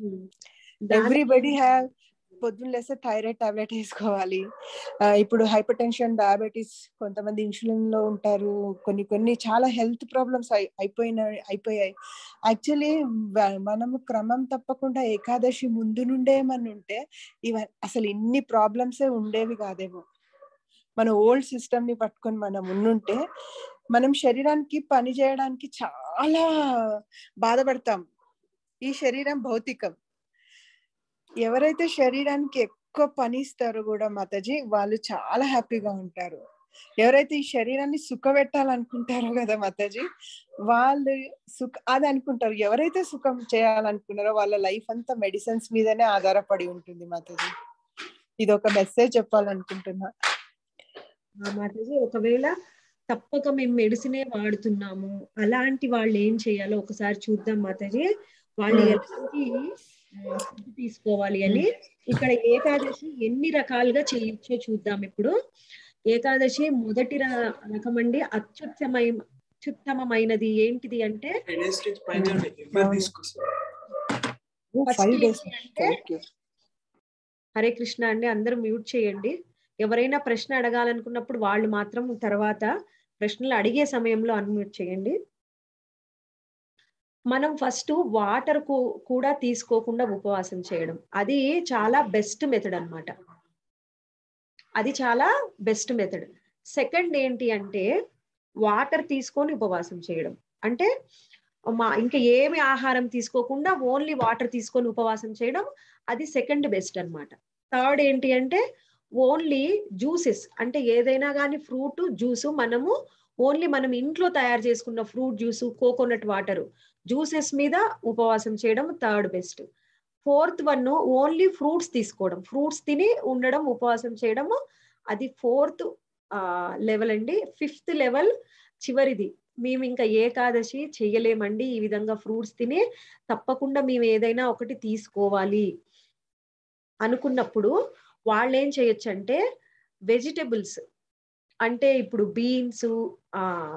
ఎవ్రీబడి హ్యావ్ పొద్దున్న లేస్తే థైరాయిడ్ టాబ్లెట్ వేసుకోవాలి ఆ, ఇప్పుడు హైపర్ టెన్షన్ డయాబెటీస్ కొంతమంది ఇన్సులిన్ లో ఉంటారు కొన్ని కొన్ని చాలా హెల్త్ ప్రాబ్లమ్స్ అయిపోయిన అయిపోయాయి యాక్చువల్లీ మనము క్రమం తప్పకుండా ఏకాదశి ముందు నుండే మన ఉంటే ఇవ అసలు ఇన్ని ప్రాబ్లమ్సే ఉండేవి కాదేమో మన ఓల్డ్ సిస్టమ్ ని పట్టుకొని మనం ఉండుంటే మనం శరీరానికి పని చేయడానికి చాలా బాధపడతాం ఈ శరీరం భౌతికం ఎవరైతే శరీరానికి ఎక్కువ పని ఇస్తారో కూడా మాతాజీ వాళ్ళు చాలా హ్యాపీగా ఉంటారు ఎవరైతే ఈ శరీరాన్ని సుఖ పెట్టాలనుకుంటారో కదా మాతాజీ వాళ్ళు సుఖ అది అనుకుంటారు ఎవరైతే సుఖం చేయాలనుకున్నారో వాళ్ళ లైఫ్ అంతా మెడిసిన్స్ మీదనే ఆధారపడి ఉంటుంది మాతాజీ ఇది ఒక మెసేజ్ చెప్పాలనుకుంటున్నా ఆ మాతాజీ ఒకవేళ తప్పక మేము మెడిసినే వాడుతున్నాము అలాంటి వాళ్ళు ఏం చేయాలో ఒకసారి చూద్దాం మాతాజీ వాళ్ళు Hmm. ఎలాంటి ఆ, food తీసుకోవాలి అని ఇక్కడ ఏకాదశి ఎన్ని రకాలుగా చేయొచ్చో చూద్దాం ఇప్పుడు ఏకాదశి మొదటి ర- రకం అండి అత్యుత్తమై అత్యుత్తమమైనది ఏంటిది అంటే First ఫైవ్ ఏంటి డేస్ అంటే హరే కృష్ణ అండి అందరూ మ్యూట్ చేయండి ఎవరైనా ప్రశ్న అడగాలనుకున్నప్పుడు వాళ్ళు మాత్రం తర్వాత ప్రశ్నలు అడిగే సమయంలో అన్మ్యూట్ చేయండి మనం ఫస్ట్ వాటర్ కూడా తీసుకోకుండా ఉపవాసం చేయడం అది చాలా బెస్ట్ మెథడ్ అన్నమాట అది చాలా బెస్ట్ మెథడ్ సెకండ్ ఏంటి అంటే వాటర్ తీసుకొని ఉపవాసం చేయడం అంటే మా ఇంకా ఏమి ఆహారం తీసుకోకుండా ఓన్లీ వాటర్ తీసుకొని ఉపవాసం చేయడం అది సెకండ్ బెస్ట్ అన్నమాట థర్డ్ ఏంటి అంటే ఓన్లీ జ్యూసెస్ అంటే ఏదైనా కానీ ఫ్రూట్ జ్యూస్ మనము ఓన్లీ మనం ఇంట్లో తయారు చేసుకున్న fruit juice coconut water juices మీద ఉపవాసం చేయడం third best fourth one only fruits తీసుకోవడం ఫ్రూట్స్ తిని ఉండడం ఉపవాసం చేయడము అది ఫోర్త్ లెవెల్ అండి ఫిఫ్త్ లెవెల్ చివరిది మేము ఇంకా ఏకాదశి చెయ్యలేమండి ఈ విధంగా ఫ్రూట్స్ తిని తప్పకుండా మేము ఏదైనా ఒకటి తీసుకోవాలి అనుకున్నప్పుడు వాళ్ళు ఏం చేయొచ్చు అంటే వెజిటబుల్స్ అంటే ఇప్పుడు బీన్స్ ఆ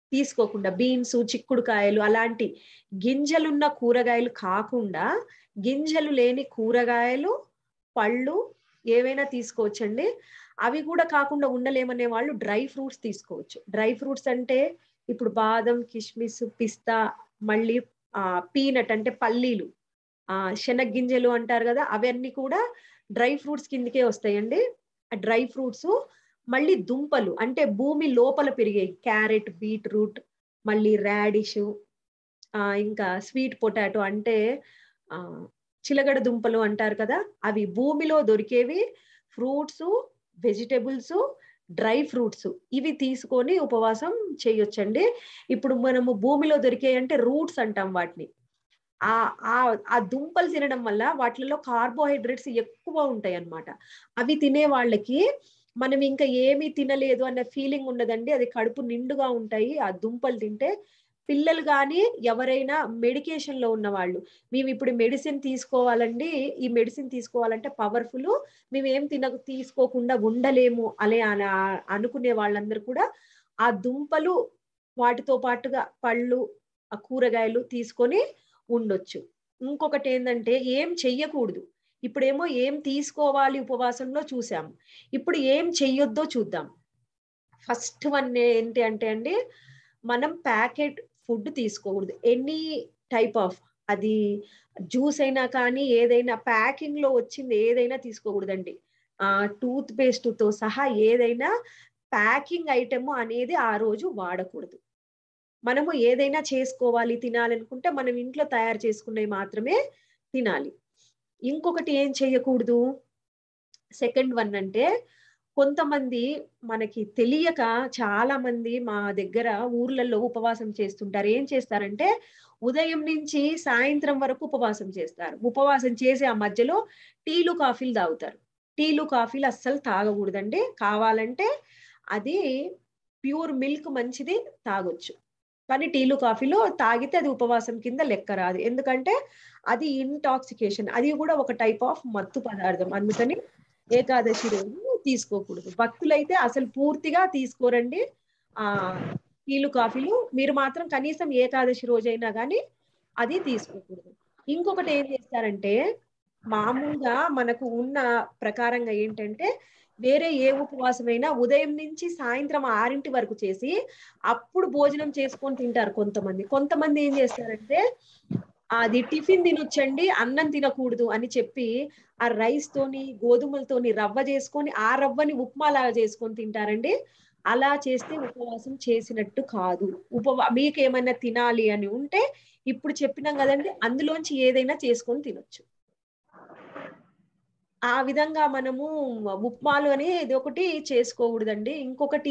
తీసుకోకుండా బీన్స్ చిక్కుడుకాయలు అలాంటి గింజలున్న కూరగాయలు కాకుండా గింజలు లేని కూరగాయలు పళ్ళు ఏవైనా తీసుకోవచ్చండి అవి కూడా కాకుండా ఉండలేమనే వాళ్ళు డ్రై ఫ్రూట్స్ తీసుకోవచ్చు డ్రై ఫ్రూట్స్ అంటే ఇప్పుడు బాదం కిస్మిస్ పిస్తా మళ్ళీ ఆ పీనట్ అంటే పల్లీలు ఆ శనగ గింజలు అంటారు కదా అవన్నీ కూడా డ్రై ఫ్రూట్స్ కిందకే వస్తాయండి ఆ డ్రై ఫ్రూట్స్ మళ్ళీ దుంపలు అంటే భూమి లోపల పెరిగాయి క్యారెట్ బీట్రూట్ మళ్ళీ రాడిష్ ఆ ఇంకా స్వీట్ పొటాటో అంటే ఆ చిలగడ దుంపలు అంటారు కదా అవి భూమిలో దొరికేవి ఫ్రూట్స్ వెజిటబుల్స్ డ్రై ఫ్రూట్స్ ఇవి తీసుకొని ఉపవాసం చేయొచ్చండి ఇప్పుడు మనము భూమిలో దొరికే అంటే రూట్స్ అంటాం వాటిని ఆ ఆ ఆ దుంపలు తినడం వల్ల వాటిలో కార్బోహైడ్రేట్స్ ఎక్కువ ఉంటాయి అన్నమాట అవి తినే వాళ్ళకి మనం ఇంకా ఏమీ తినలేదు అన్న ఫీలింగ్ ఉండదండి అది కడుపు నిండుగా ఉంటాయి ఆ దుంపలు తింటే పిల్లలు కానీ ఎవరైనా మెడికేషన్ లో ఉన్న వాళ్ళు మేము ఇప్పుడు మెడిసిన్ తీసుకోవాలండి ఈ మెడిసిన్ తీసుకోవాలంటే పవర్ఫుల్ మేము ఏం తిన తీసుకోకుండా ఉండలేము అనే అన- అనుకునే వాళ్ళందరూ కూడా ఆ దుంపలు వాటితో పాటుగా పళ్ళు ఆ కూరగాయలు తీసుకొని ఉండొచ్చు ఇంకొకటి ఏంటంటే ఏం చెయ్యకూడదు ఇప్పుడేమో ఏం తీసుకోవాలి ఉపవాసంలో చూసాము ఇప్పుడు ఏం చెయ్యొద్దో చూద్దాం ఫస్ట్ వన్ ఏంటి అంటే అండి మనం ప్యాకెట్ ఫుడ్ తీసుకోకూడదు ఎనీ టైప్ ఆఫ్ అది జ్యూస్ అయినా కానీ ఏదైనా ప్యాకింగ్ లో వచ్చింది ఏదైనా తీసుకోకూడదండి ఆ టూత్ పేస్ట్ తో సహా ఏదైనా ప్యాకింగ్ ఐటమ్ అనేది ఆ రోజు వాడకూడదు మనము ఏదైనా చేసుకోవాలి తినాలనుకుంటే మనం ఇంట్లో తయారు చేసుకున్నవి మాత్రమే తినాలి ఇంకొకటి ఏం చేయకూడదు సెకండ్ వన్ అంటే కొంతమంది మనకి తెలియక చాలా మంది మా దగ్గర ఊర్లలో ఉపవాసం చేస్తుంటారు ఏం చేస్తారంటే ఉదయం నుంచి సాయంత్రం వరకు ఉపవాసం చేస్తారు ఉపవాసం చేసి ఆ మధ్యలో టీలు కాఫీలు తాగుతారు టీలు కాఫీలు అస్సలు తాగకూడదండి కావాలంటే అది ప్యూర్ మిల్క్ మంచిది తాగొచ్చు కానీ టీలు కాఫీలో తాగితే అది ఉపవాసం కింద లెక్క రాదు ఎందుకంటే అది ఇంటాక్సికేషన్ అది కూడా ఒక టైప్ ఆఫ్ మత్తు పదార్థం అందుకని ఏకాదశి రోజు తీసుకోకూడదు భక్తులైతే అసలు పూర్తిగా తీసుకోరండి ఆ టీలు కాఫీలు మీరు మాత్రం కనీసం ఏకాదశి రోజైనా కానీ అది తీసుకోకూడదు ఇంకొకటి ఏం చేస్తారంటే మామూలుగా మనకు ఉన్న ప్రకారంగా ఏంటంటే వేరే ఏ ఉపవాసమైనా ఉదయం నుంచి సాయంత్రం ఆరింటి వరకు చేసి అప్పుడు భోజనం చేసుకొని తింటారు కొంతమంది కొంతమంది ఏం చేస్తారంటే అది టిఫిన్ తినొచ్చండి అన్నం తినకూడదు అని చెప్పి ఆ రైస్ తోని గోధుమలతోని రవ్వ చేసుకొని ఆ రవ్వని ఉప్మా లాగా చేసుకొని తింటారండి అలా చేస్తే ఉపవాసం చేసినట్టు కాదు ఉపవా మీకు ఏమైనా తినాలి అని ఉంటే ఇప్పుడు చెప్పినాం కదండి అందులోంచి ఏదైనా చేసుకొని తినొచ్చు ఆ విధంగా మనము ఉప్మాలు అనేది ఒకటి చేసుకోకూడదండి ఇంకొకటి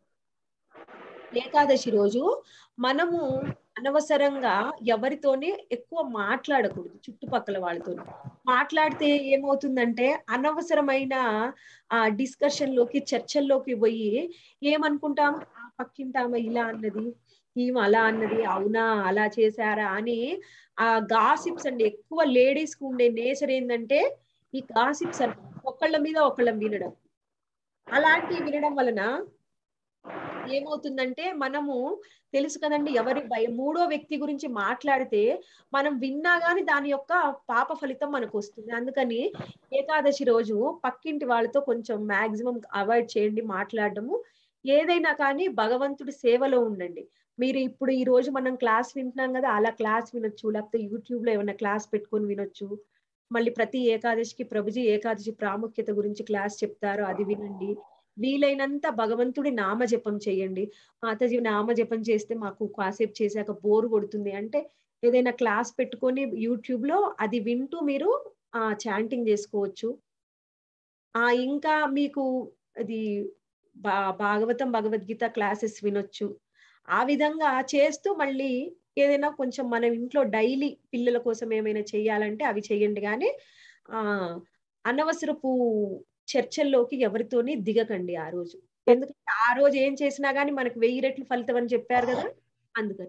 ఏకాదశి రోజు మనము అనవసరంగా ఎవరితోని ఎక్కువ మాట్లాడకూడదు చుట్టుపక్కల వాళ్ళతో మాట్లాడితే ఏమవుతుందంటే అనవసరమైన ఆ డిస్కషన్ లోకి చర్చల్లోకి పోయి ఏమనుకుంటాం ఆ పక్కింటామ ఇలా అన్నది ఈమె అలా అన్నది అవునా అలా చేశారా అని ఆ గాసిప్స్ అండి ఎక్కువ లేడీస్ కు ఉండే నేచర్ ఏంటంటే ఈ గాసిప్స్ అని ఒకళ్ళ మీద ఒకళ్ళం వినడం అలాంటివి వినడం వలన ఏమవుతుందంటే మనము తెలుసు కదండి ఎవరి భయ మూడో వ్యక్తి గురించి మాట్లాడితే మనం విన్నా గాని దాని యొక్క పాప ఫలితం మనకు వస్తుంది అందుకని ఏకాదశి రోజు పక్కింటి వాళ్ళతో కొంచెం మాక్సిమం అవాయిడ్ చేయండి మాట్లాడడము ఏదైనా కానీ భగవంతుడి సేవలో ఉండండి మీరు ఇప్పుడు ఈ రోజు మనం క్లాస్ వింటున్నాం కదా అలా క్లాస్ వినొచ్చు లేకపోతే యూట్యూబ్ లో ఏమైనా క్లాస్ పెట్టుకొని వినొచ్చు మళ్ళీ ప్రతి ఏకాదశికి ప్రభుజీ ఏకాదశి ప్రాముఖ్యత గురించి క్లాస్ చెప్తారు అది వినండి వీలైనంత భగవంతుడి నామజపం చేయండి మాతాజీ నామజపం చేస్తే మాకు కాసేపు చేశాక బోర్ కొడుతుంది అంటే ఏదైనా క్లాస్ పెట్టుకొని యూట్యూబ్ లో అది వింటూ మీరు ఆ చాంటింగ్ చేసుకోవచ్చు ఆ ఇంకా మీకు అది బా భాగవతం భగవద్గీత క్లాసెస్ వినొచ్చు ఆ విధంగా చేస్తూ మళ్ళీ ఏదైనా కొంచెం మనం ఇంట్లో డైలీ పిల్లల కోసం ఏమైనా చేయాలంటే అవి చేయండి కానీ ఆ అనవసరపు చర్చల్లోకి ఎవరితోని దిగకండి ఆ రోజు ఎందుకంటే ఆ రోజు ఏం చేసినా గానీ మనకు వెయ్యి రెట్లు ఫలితం అని చెప్పారు కదా అందుకని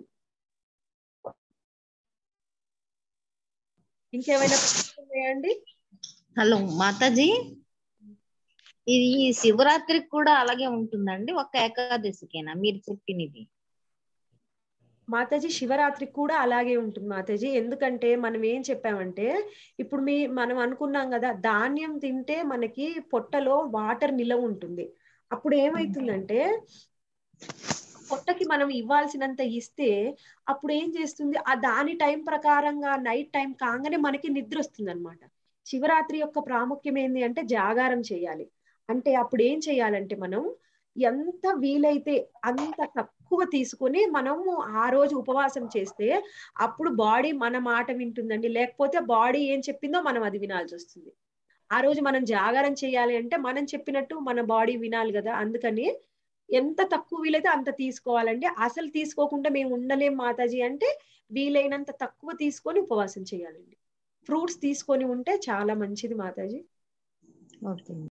ఇంకేమైనా ప్రశ్నలు ఉన్నాయా అండి హలో మాతాజీ ఇది శివరాత్రికి కూడా అలాగే ఉంటుందండి ఒక ఏకాదశికేనా మీరు చెప్పినది మాతాజీ శివరాత్రి కూడా అలాగే ఉంటుంది మాతాజీ ఎందుకంటే మనం ఏం చెప్పామంటే ఇప్పుడు మీ మనం అనుకున్నాం కదా ధాన్యం తింటే మనకి పొట్టలో వాటర్ నిలవ ఉంటుంది అప్పుడు ఏమైతుందంటే పొట్టకి మనం ఇవ్వాల్సినంత ఇస్తే అప్పుడు ఏం చేస్తుంది ఆ దాని టైం ప్రకారంగా నైట్ టైం కాగానే మనకి నిద్ర వస్తుంది అనమాట శివరాత్రి యొక్క ప్రాముఖ్యం ఏంటి అంటే జాగారం చేయాలి అంటే అప్పుడు ఏం చేయాలంటే మనం ఎంత వీలైతే అంత తక్కువ తీసుకొని మనము ఆ రోజు ఉపవాసం చేస్తే అప్పుడు బాడీ మన మాట వింటుందండి లేకపోతే బాడీ ఏం చెప్పిందో మనం అది వినాల్సి వస్తుంది ఆ రోజు మనం జాగారం చేయాలి అంటే మనం చెప్పినట్టు మన బాడీ వినాలి కదా అందుకని ఎంత తక్కువ వీలైతే అంత తీసుకోవాలండి అసలు తీసుకోకుండా మేము ఉండలేం మాతాజీ అంటే వీలైనంత తక్కువ తీసుకొని ఉపవాసం చేయాలండి ఫ్రూట్స్ తీసుకొని ఉంటే చాలా మంచిది మాతాజీ ఓకే